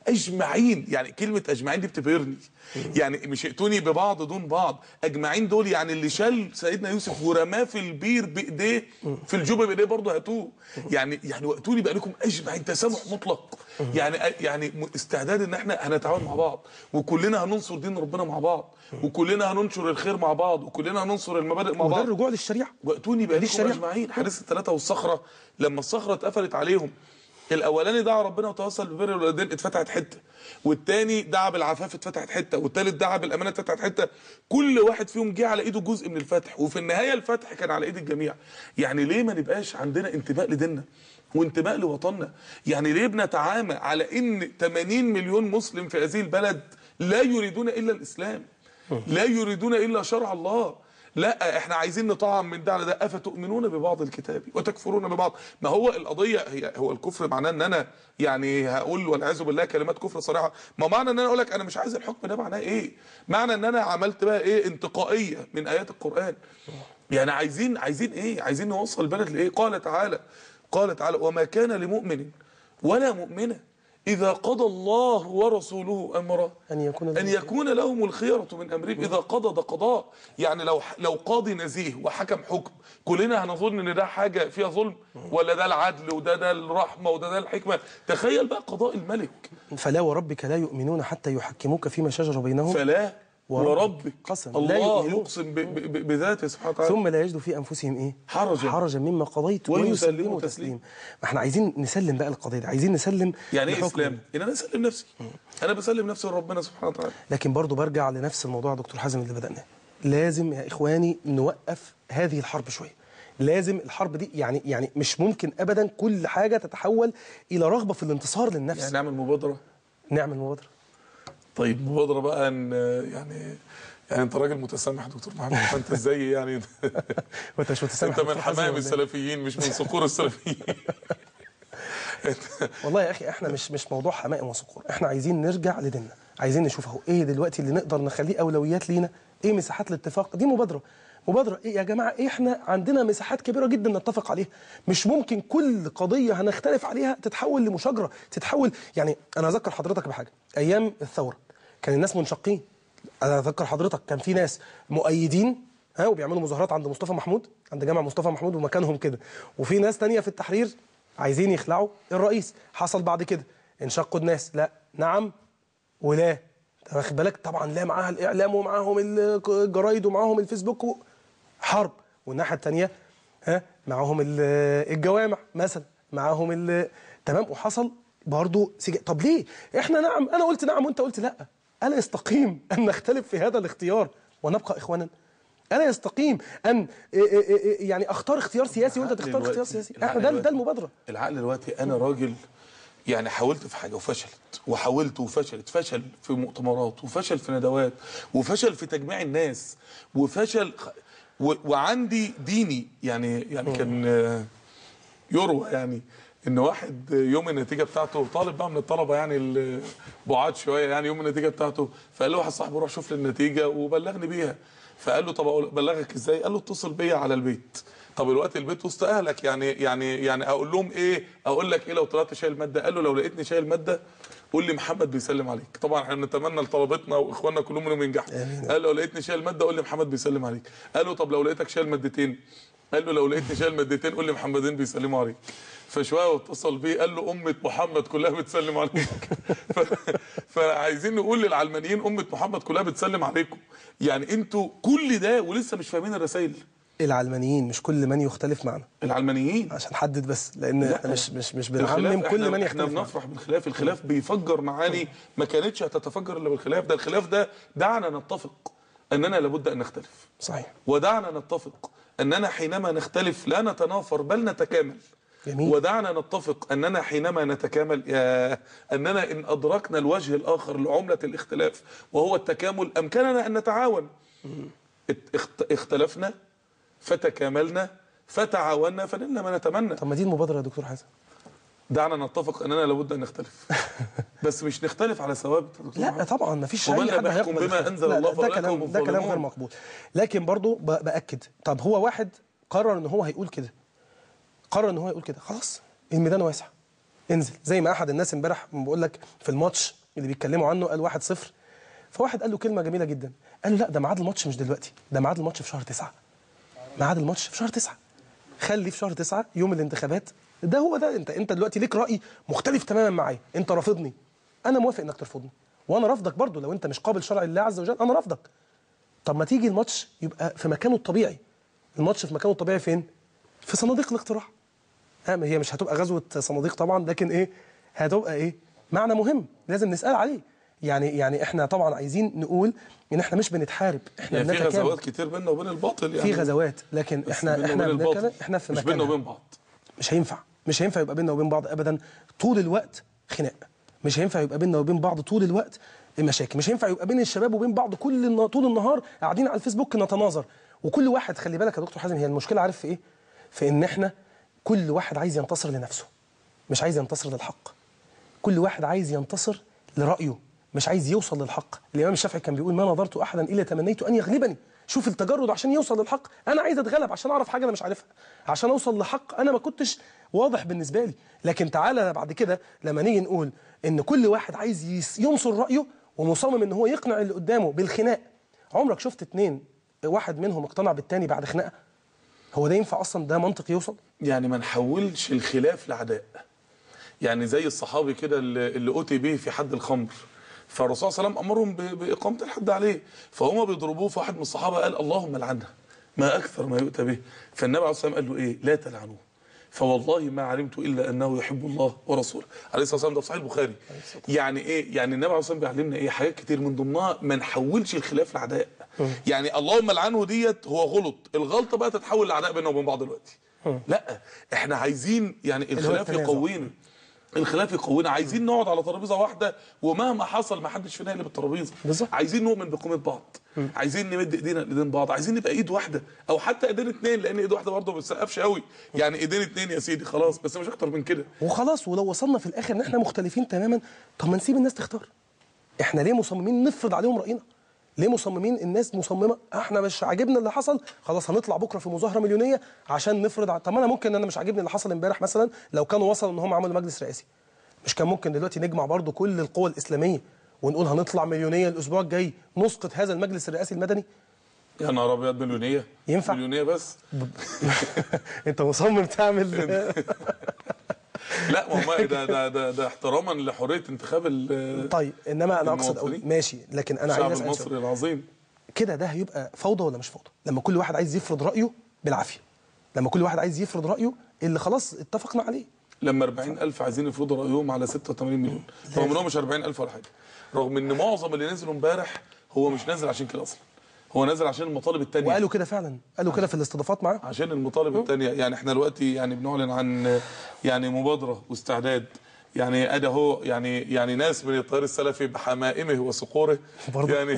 اجمعين يعني كلمه اجمعين دي بتبهرني يعني مش ائتوني ببعض دون بعض اجمعين دول يعني اللي شال سيدنا يوسف ورماه في البير بايديه في الجوب بايديه برضه هاتوه يعني يعني واتوني بقى لكم اجمعين تسامح مطلق يعني يعني استعداد ان احنا هنتعاون مع بعض وكلنا هننصر دين ربنا مع بعض وكلنا هننشر الخير مع بعض وكلنا هننصر المبادئ مع وده بعض الرجوع للشريعه واتوني بقى دي لكم الشريعة. اجمعين حديث الثلاثه والصخره لما الصخره اتقفلت عليهم الاولاني دعا ربنا وتوسل ببر الوالدين اتفتحت حته والتاني دعا بالعفاف اتفتحت حته والتالت دعا بالامانه اتفتحت حته كل واحد فيهم جه على ايده جزء من الفتح وفي النهايه الفتح كان على ايد الجميع يعني ليه ما نبقاش عندنا انتماء لديننا وانتماء لوطننا يعني ليه بنتعامى على ان 80 مليون مسلم في هذه البلد لا يريدون الا الاسلام لا يريدون الا شرع الله لا احنا عايزين نطعم من ده على ده افتؤمنون ببعض الكتاب وتكفرون ببعض ما هو القضيه هي هو الكفر معناه ان انا يعني هقول والعياذ بالله كلمات كفر صريحه ما معنى ان انا اقول لك انا مش عايز الحكم ده معناه ايه معنى ان انا عملت بقى ايه انتقائيه من ايات القران يعني عايزين عايزين ايه عايزين نوصل البلد لايه قال تعالى قال تعالى وما كان لمؤمن ولا مؤمنه اذا قضى الله ورسوله امرا أن يكون ان لهم يكون لهم الخيرة من امرهم اذا قضى ده قضاء يعني لو لو قاضي نزيه وحكم حكم كلنا هنظن ان ده حاجه فيها ظلم ولا ده العدل وده ده الرحمه وده ده الحكمه تخيل بقى قضاء الملك فلا وربك لا يؤمنون حتى يحكموك فيما شجر بينهم فلا وربك وربك قسم لا الله يؤمنون. يقسم ب- ب- ب- بذاته سبحانه وتعالى ثم لا يجدوا في انفسهم ايه حرجا. حرجا مما قضيت ويسلموا ويسلموا تسليما. تسليما ما احنا عايزين نسلم بقى القضيه دي عايزين نسلم يعني ايه لحكم اسلام ان انا اسلم نفسي انا بسلم نفسي لربنا سبحانه وتعالى لكن برضو برجع لنفس الموضوع يا دكتور حازم اللي بدأناه لازم يا إخواني نوقف هذه الحرب شوية لازم الحرب دي يعني يعني مش ممكن أبدا كل حاجة تتحول إلى رغبة في الانتصار للنفس يعني نعمل مبادره نعمل مبادرة طيب مبادره بقى ان يعني يعني انت راجل متسامح دكتور محمد فانت ازاي يعني وانت مش متسامح انت يا من دكتور حازم حمام ولا إيه؟ السلفيين مش من صقور السلفيين والله يا اخي احنا مش مش موضوع حمائم وصقور احنا عايزين نرجع لديننا عايزين نشوف اهو ايه دلوقتي اللي نقدر نخليه اولويات لينا ايه مساحات الاتفاق دي مبادره مبادره ايه يا جماعه إيه احنا عندنا مساحات كبيره جدا نتفق عليها مش ممكن كل قضيه هنختلف عليها تتحول لمشاجره تتحول يعني انا اذكر حضرتك بحاجه ايام الثوره كان الناس منشقين انا اذكر حضرتك كان في ناس مؤيدين ها وبيعملوا مظاهرات عند مصطفى محمود عند جامع مصطفى محمود ومكانهم كده وفي ناس تانية في التحرير عايزين يخلعوا الرئيس حصل بعد كده انشقوا الناس لا نعم ولا أنت واخد بالك طبعا لا معاها الاعلام ومعاهم الجرايد ومعاهم الفيسبوك و- حرب والناحيه الثانيه ها معاهم ال- الجوامع مثلا معاهم ال- تمام وحصل برضه سج... طب ليه احنا نعم انا قلت نعم وانت قلت لا الا يستقيم ان نختلف في هذا الاختيار ونبقى اخوانا الا يستقيم ان إيه إيه إيه يعني اختار اختيار سياسي وانت تختار اختيار دلوقتي- سياسي العقل احنا ده ده دلوقتي- المبادره العقل دلوقتي انا راجل يعني حاولت في حاجه وفشلت وحاولت وفشلت فشل في مؤتمرات وفشل في ندوات وفشل في تجميع الناس وفشل خ- و... وعندي ديني يعني يعني كان آه، يروى يعني ان واحد يوم النتيجه بتاعته طالب بقى من الطلبه يعني البعاد شويه يعني يوم النتيجه بتاعته فقال له واحد صاحبه روح شوف لي النتيجه وبلغني بيها فقال له طب أقول- ابلغك ازاي؟ قال له اتصل بيا على البيت طب الوقت البيت وسط اهلك يعني يعني يعني اقول لهم ايه؟ اقول لك ايه لو طلعت شايل ماده؟ قال له لو لقيتني شايل ماده قول لي محمد بيسلم عليك طبعا احنا بنتمنى لطلبتنا واخواننا كلهم انهم ينجحوا قال له لو لقيتني شايل ماده قول لي محمد بيسلم عليك قال له طب لو لقيتك شايل مادتين قال له لو لقيتني شايل مادتين قول لي محمدين بيسلموا عليك فشويه واتصل بيه قال له امه محمد كلها بتسلم عليك ف... فعايزين نقول للعلمانيين امه محمد كلها بتسلم عليكم يعني انتوا كل ده ولسه مش فاهمين الرسائل العلمانيين مش كل من يختلف معنا العلمانيين عشان حدد بس لان لا. احنا مش مش مش الخلاف بنعمم كل احنا من احنا يختلف معنا. بنفرح بالخلاف الخلاف بيفجر معاني ما كانتش هتتفجر الا بالخلاف ده الخلاف ده دعنا نتفق اننا لابد ان نختلف صحيح ودعنا نتفق اننا حينما نختلف لا نتنافر بل نتكامل جميل. ودعنا نتفق اننا حينما نتكامل يا اننا ان ادركنا الوجه الاخر لعمله الاختلاف وهو التكامل امكننا ان نتعاون ات- اخت- اختلفنا فتكاملنا فتعاوننا فنلنا ما نتمنى طب ما دي المبادره يا دكتور حسن دعنا نتفق اننا لابد ان نختلف بس مش نختلف على ثوابت يا دكتور لا محمد. طبعا ما فيش ومن اي لم حد يحكم هيقبل بما الخلاف. أنزل لا، الله ده فأولئك كلام هم ده كلام غير الظالمون. مقبول لكن برضو ب- باكد طب هو واحد قرر ان هو هيقول كده قرر ان هو يقول كده خلاص الميدان واسع انزل زي ما احد الناس امبارح بقول لك في الماتش اللي بيتكلموا عنه قال 1-0 فواحد قال له كلمه جميله جدا قال له لا ده ميعاد الماتش مش دلوقتي ده ميعاد الماتش في شهر تسعة ميعاد الماتش في شهر تسعة خلي في شهر تسعة يوم الانتخابات ده هو ده انت انت دلوقتي ليك راي مختلف تماما معايا انت رافضني انا موافق انك ترفضني وانا رافضك برضو لو انت مش قابل شرع الله عز وجل انا رافضك طب ما تيجي الماتش يبقى في مكانه الطبيعي الماتش في مكانه الطبيعي فين في صناديق الاقتراع آه، هي مش هتبقى غزوه صناديق طبعا لكن ايه هتبقى ايه معنى مهم لازم نسال عليه يعني يعني احنا طبعا عايزين نقول ان احنا مش بنتحارب احنا يعني في بنتكامل غزوات كتير بيننا وبين الباطل يعني في غزوات لكن بس احنا بيننا احنا وبين الباطل. بنتكلم احنا في مش بيننا مكاننا وبين بعض مش هينفع مش هينفع يبقى بيننا وبين بعض ابدا طول الوقت خناق مش هينفع يبقى بيننا وبين بعض طول الوقت مشاكل مش هينفع يبقى بين الشباب وبين بعض كل النا- طول النهار قاعدين على الفيسبوك نتناظر وكل واحد خلي بالك يا دكتور حازم هي المشكله عارف في ايه في ان احنا كل واحد عايز ينتصر لنفسه مش عايز ينتصر للحق كل واحد عايز ينتصر لرايه مش عايز يوصل للحق الامام الشافعي كان بيقول ما نظرت احدا الا تمنيت ان يغلبني شوف التجرد عشان يوصل للحق انا عايز اتغلب عشان اعرف حاجه انا مش عارفها عشان اوصل لحق انا ما كنتش واضح بالنسبه لي لكن تعالى بعد كده لما نيجي نقول ان كل واحد عايز يس- ينصر رايه ومصمم ان هو يقنع اللي قدامه بالخناق عمرك شفت اتنين واحد منهم اقتنع بالتاني بعد خناقه هو ده ينفع اصلا ده منطق يوصل يعني ما نحولش الخلاف لعداء يعني زي الصحابي كده اللي اللي أتي به في حد الخمر فالرسول صلى الله عليه وسلم أمرهم ب- بإقامة الحد عليه فهم بيضربوه فواحد من الصحابة قال اللهم لعنها ما أكثر ما يؤتى به فالنبي عليه الصلاة والسلام قال له إيه لا تلعنوه فوالله ما علمت إلا أنه يحب الله ورسوله عليه الصلاة والسلام ده في صحيح البخاري يعني إيه يعني النبي عليه الصلاة والسلام بيعلمنا إيه حاجات كتير من ضمنها ما نحولش الخلاف لعداء يعني اللهم لعنه ديت هو غلط الغلطة بقى تتحول لعداء بيننا وبين بعض دلوقتي لا احنا عايزين يعني هو الخلاف التنازع. يقوينا الخلاف يقوينا عايزين نقعد على ترابيزه واحده ومهما حصل ما حدش فينا يقلب الترابيزه بالظبط. عايزين نؤمن بقيمه بعض عايزين نمد ايدينا لايدين بعض عايزين نبقى ايد واحده او حتى ايدين اتنين لان ايد واحده برضه ما بتسقفش قوي يعني ايدين اتنين يا سيدي خلاص بس مش اكتر من كده وخلاص ولو وصلنا في الاخر ان احنا مختلفين تماما طب ما نسيب الناس تختار احنا ليه مصممين نفرض عليهم راينا ليه مصممين الناس مصممه احنا مش عاجبنا اللي حصل خلاص هنطلع بكره في مظاهره مليونيه عشان نفرض ع- طب ما انا ممكن ان انا مش عاجبني اللي حصل امبارح مثلا لو كانوا وصلوا ان هم عملوا مجلس رئاسي مش كان ممكن دلوقتي نجمع برضو كل القوى الاسلاميه ونقول هنطلع مليونيه الاسبوع الجاي نسقط هذا المجلس الرئاسي المدني يا نهار ابيض مليونيه ينفع؟ مليونيه بس انت مصمم تعمل لا ما هو ده ده ده, ده احتراما لحريه انتخاب ال- طيب انما انا اقصد اقول المواطنين. ماشي لكن انا الشعب عايز اسال سؤال. المصري العظيم كده ده هيبقى فوضى ولا مش فوضى لما كل واحد عايز يفرض رايه بالعافيه لما كل واحد عايز يفرض رايه اللي خلاص اتفقنا عليه لما 40000 عايزين يفرضوا رايهم على 86 مليون رغم ان هو مش 40000 ولا حاجه رغم ان معظم اللي نزلوا امبارح هو مش نازل عشان كده اصلا هو نازل عشان المطالب التانية وقالوا كده فعلا قالوا كده في الاستضافات معاه عشان المطالب التانية يعني احنا دلوقتي يعني بنعلن عن يعني مبادرة واستعداد يعني ادي اهو يعني يعني ناس من التيار السلفي بحمائمه وصقوره برضه. يعني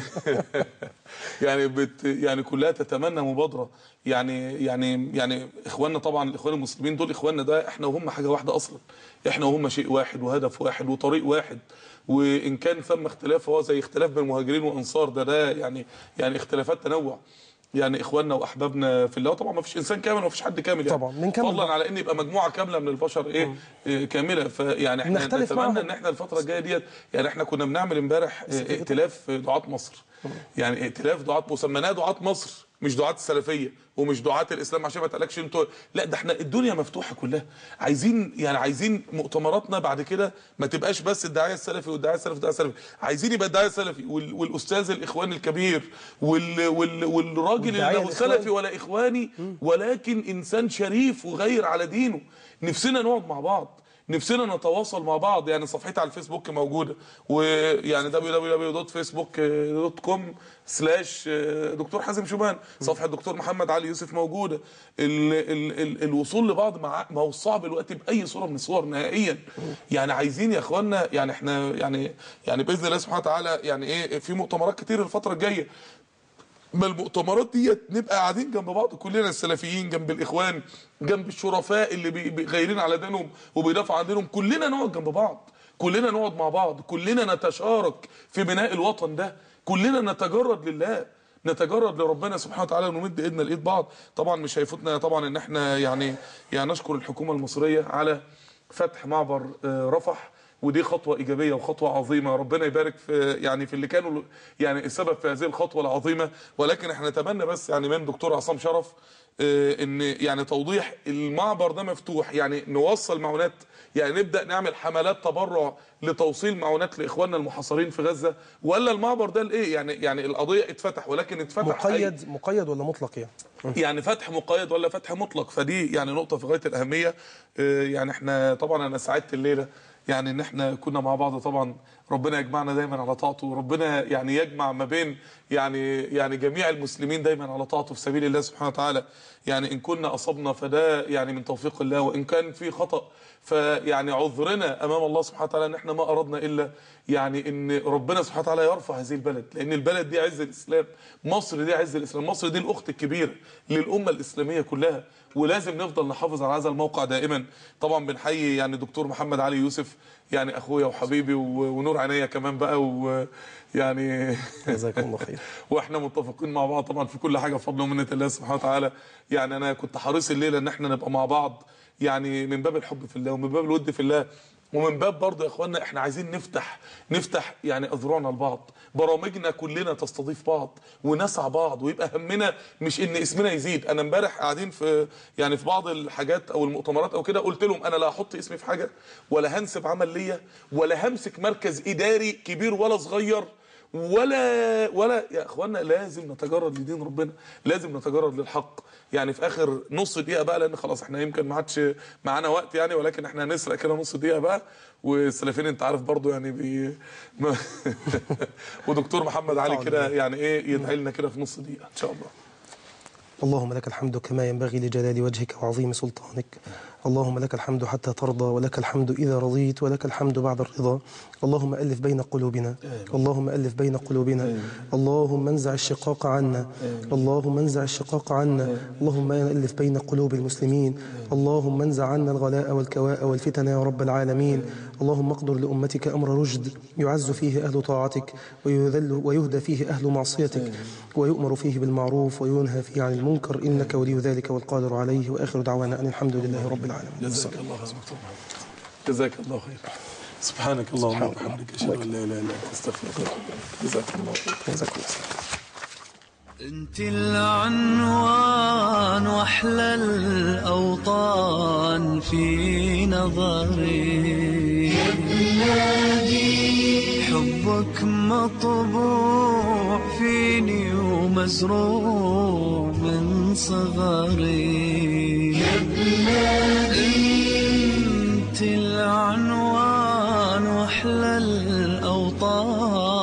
يعني بت يعني كلها تتمنى مبادرة يعني يعني يعني اخواننا طبعا الاخوان المسلمين دول اخواننا ده احنا وهم حاجة واحدة اصلا احنا وهم شيء واحد وهدف واحد وطريق واحد وان كان ثم اختلاف فهو زي اختلاف بين مهاجرين وانصار ده ده يعني يعني اختلافات تنوع يعني اخواننا واحبابنا في الله طبعا ما فيش انسان كامل وما فيش حد كامل يعني طبعا، بنكمل فضلا بعض. على ان يبقى مجموعه كامله من البشر ايه, إيه كامله فيعني احنا نختلف نتمنى معهم. ان احنا الفتره الجايه ديت يعني احنا كنا بنعمل امبارح إيه ائتلاف دعاه مصر يعني ائتلاف دعاه مسميناه دعاه مصر مش دعاه السلفيه ومش دعاه الاسلام عشان ما تقلقش انتوا لا ده احنا الدنيا مفتوحه كلها عايزين يعني عايزين مؤتمراتنا بعد كده ما تبقاش بس الداعيه السلفي والداعيه السلفي والداعيه السلفي عايزين يبقى الداعيه السلفي وال- والاستاذ الاخوان الكبير وال وال والراجل اللي والداعية له الإخواني. سلفي ولا اخواني ولكن انسان شريف وغير على دينه نفسنا نقعد مع بعض نفسنا نتواصل مع بعض يعني صفحتي على الفيسبوك موجوده ويعني www.facebook.com سلاش دكتور حازم شوبان صفحه دكتور محمد علي يوسف موجوده ال ال ال الوصول لبعض مع ما هو صعب الوقت باي صوره من الصور نهائيا يعني عايزين يا اخوانا يعني احنا يعني يعني باذن الله سبحانه وتعالى يعني ايه في مؤتمرات كتير الفتره الجايه ما المؤتمرات ديت نبقى قاعدين جنب بعض كلنا السلفيين جنب الاخوان جنب الشرفاء اللي بي- بي- غايرين على دينهم وبيدافعوا عن دينهم كلنا نقعد جنب بعض كلنا نقعد مع بعض كلنا نتشارك في بناء الوطن ده كلنا نتجرد لله نتجرد لربنا سبحانه وتعالى ونمد ايدنا لايد بعض طبعا مش هيفوتنا طبعا ان احنا يعني يعني نشكر الحكومه المصريه على فتح معبر آه، رفح ودي خطوة إيجابية وخطوة عظيمة ربنا يبارك في يعني في اللي كانوا يعني السبب في هذه الخطوة العظيمة ولكن احنا نتمنى بس يعني من دكتور عصام شرف آه، ان يعني توضيح المعبر ده مفتوح يعني نوصل معونات يعني نبدا نعمل حملات تبرع لتوصيل معونات لاخواننا المحاصرين في غزه ولا المعبر ده الايه يعني يعني القضيه اتفتح ولكن اتفتح أي- مقيد مقيد ولا مطلق يعني يعني فتح مقيد ولا فتح مطلق فدي يعني نقطة في غاية الأهمية آه، يعني احنا طبعا أنا سعدت الليلة يعني ان احنا كنا مع بعض طبعا ربنا يجمعنا دايما على طاعته وربنا يعني يجمع ما بين يعني يعني جميع المسلمين دايما على طاعته في سبيل الله سبحانه وتعالى يعني ان كنا اصبنا فده يعني من توفيق الله وان كان في خطأ فيعني عذرنا امام الله سبحانه وتعالى ان احنا ما اردنا الا يعني ان ربنا سبحانه وتعالى يرفع هذه البلد لان البلد دي عز الاسلام مصر دي عز الاسلام مصر دي الاخت الكبيره للامه الاسلاميه كلها ولازم نفضل نحافظ على هذا الموقع دائما طبعا بنحيي يعني دكتور محمد علي يوسف يعني اخويا وحبيبي و- ونور عينيا كمان بقى ويعني جزاكم الله خير واحنا متفقين مع بعض طبعا في كل حاجه بفضل ومنه الله سبحانه وتعالى يعني انا كنت حريص الليله ان احنا نبقى مع بعض يعني من باب الحب في الله ومن باب الود في الله ومن باب برضه يا اخوانا احنا عايزين نفتح نفتح يعني اذرعنا لبعض برامجنا كلنا تستضيف بعض ونسعى بعض ويبقى همنا مش ان اسمنا يزيد انا امبارح قاعدين في يعني في بعض الحاجات او المؤتمرات او كده قلت لهم انا لا هحط اسمي في حاجه ولا هنسب عمل ليا ولا همسك مركز اداري كبير ولا صغير ولا ولا يا اخوانا لازم نتجرد لدين ربنا لازم نتجرد للحق يعني في اخر نص دقيقه بقى لان خلاص احنا يمكن ما عادش معانا وقت يعني ولكن احنا هنسرق كده نص دقيقه بقى والسلفيين انت عارف برضو يعني بي ما- ودكتور محمد علي كده يعني ايه يدعي لنا كده في نص دقيقه ان شاء الله اللهم لك الحمد كما ينبغي لجلال وجهك وعظيم سلطانك اللهم لك الحمد حتى ترضى ولك الحمد إذا رضيت ولك الحمد بعد الرضا اللهم ألف بين قلوبنا اللهم ألف بين قلوبنا اللهم انزع الشقاق عنا اللهم انزع الشقاق عنا اللهم ألف بين قلوب المسلمين اللهم انزع عنا الغلاء والكواء والفتن يا رب العالمين اللهم اقدر لأمتك أمر رشد يعز فيه أهل طاعتك ويذل ويهدى فيه أهل معصيتك ويؤمر فيه بالمعروف وينهى فيه عن المنكر إنك ولي ذلك والقادر عليه وآخر دعوانا أن الحمد لله رب العالمين جزاك الله خير دكتور محمد. جزاك الله خير سبحانك اللهم وبحمدك اشهد ان لا اله الا انت استغفرك واتوب اليك جزاك الله خير جزاكم الله خير. انت العنوان واحلى الاوطان في نظري حبك مطبوع فيني ومزروع من صغري انت العنوان واحلى الاوطان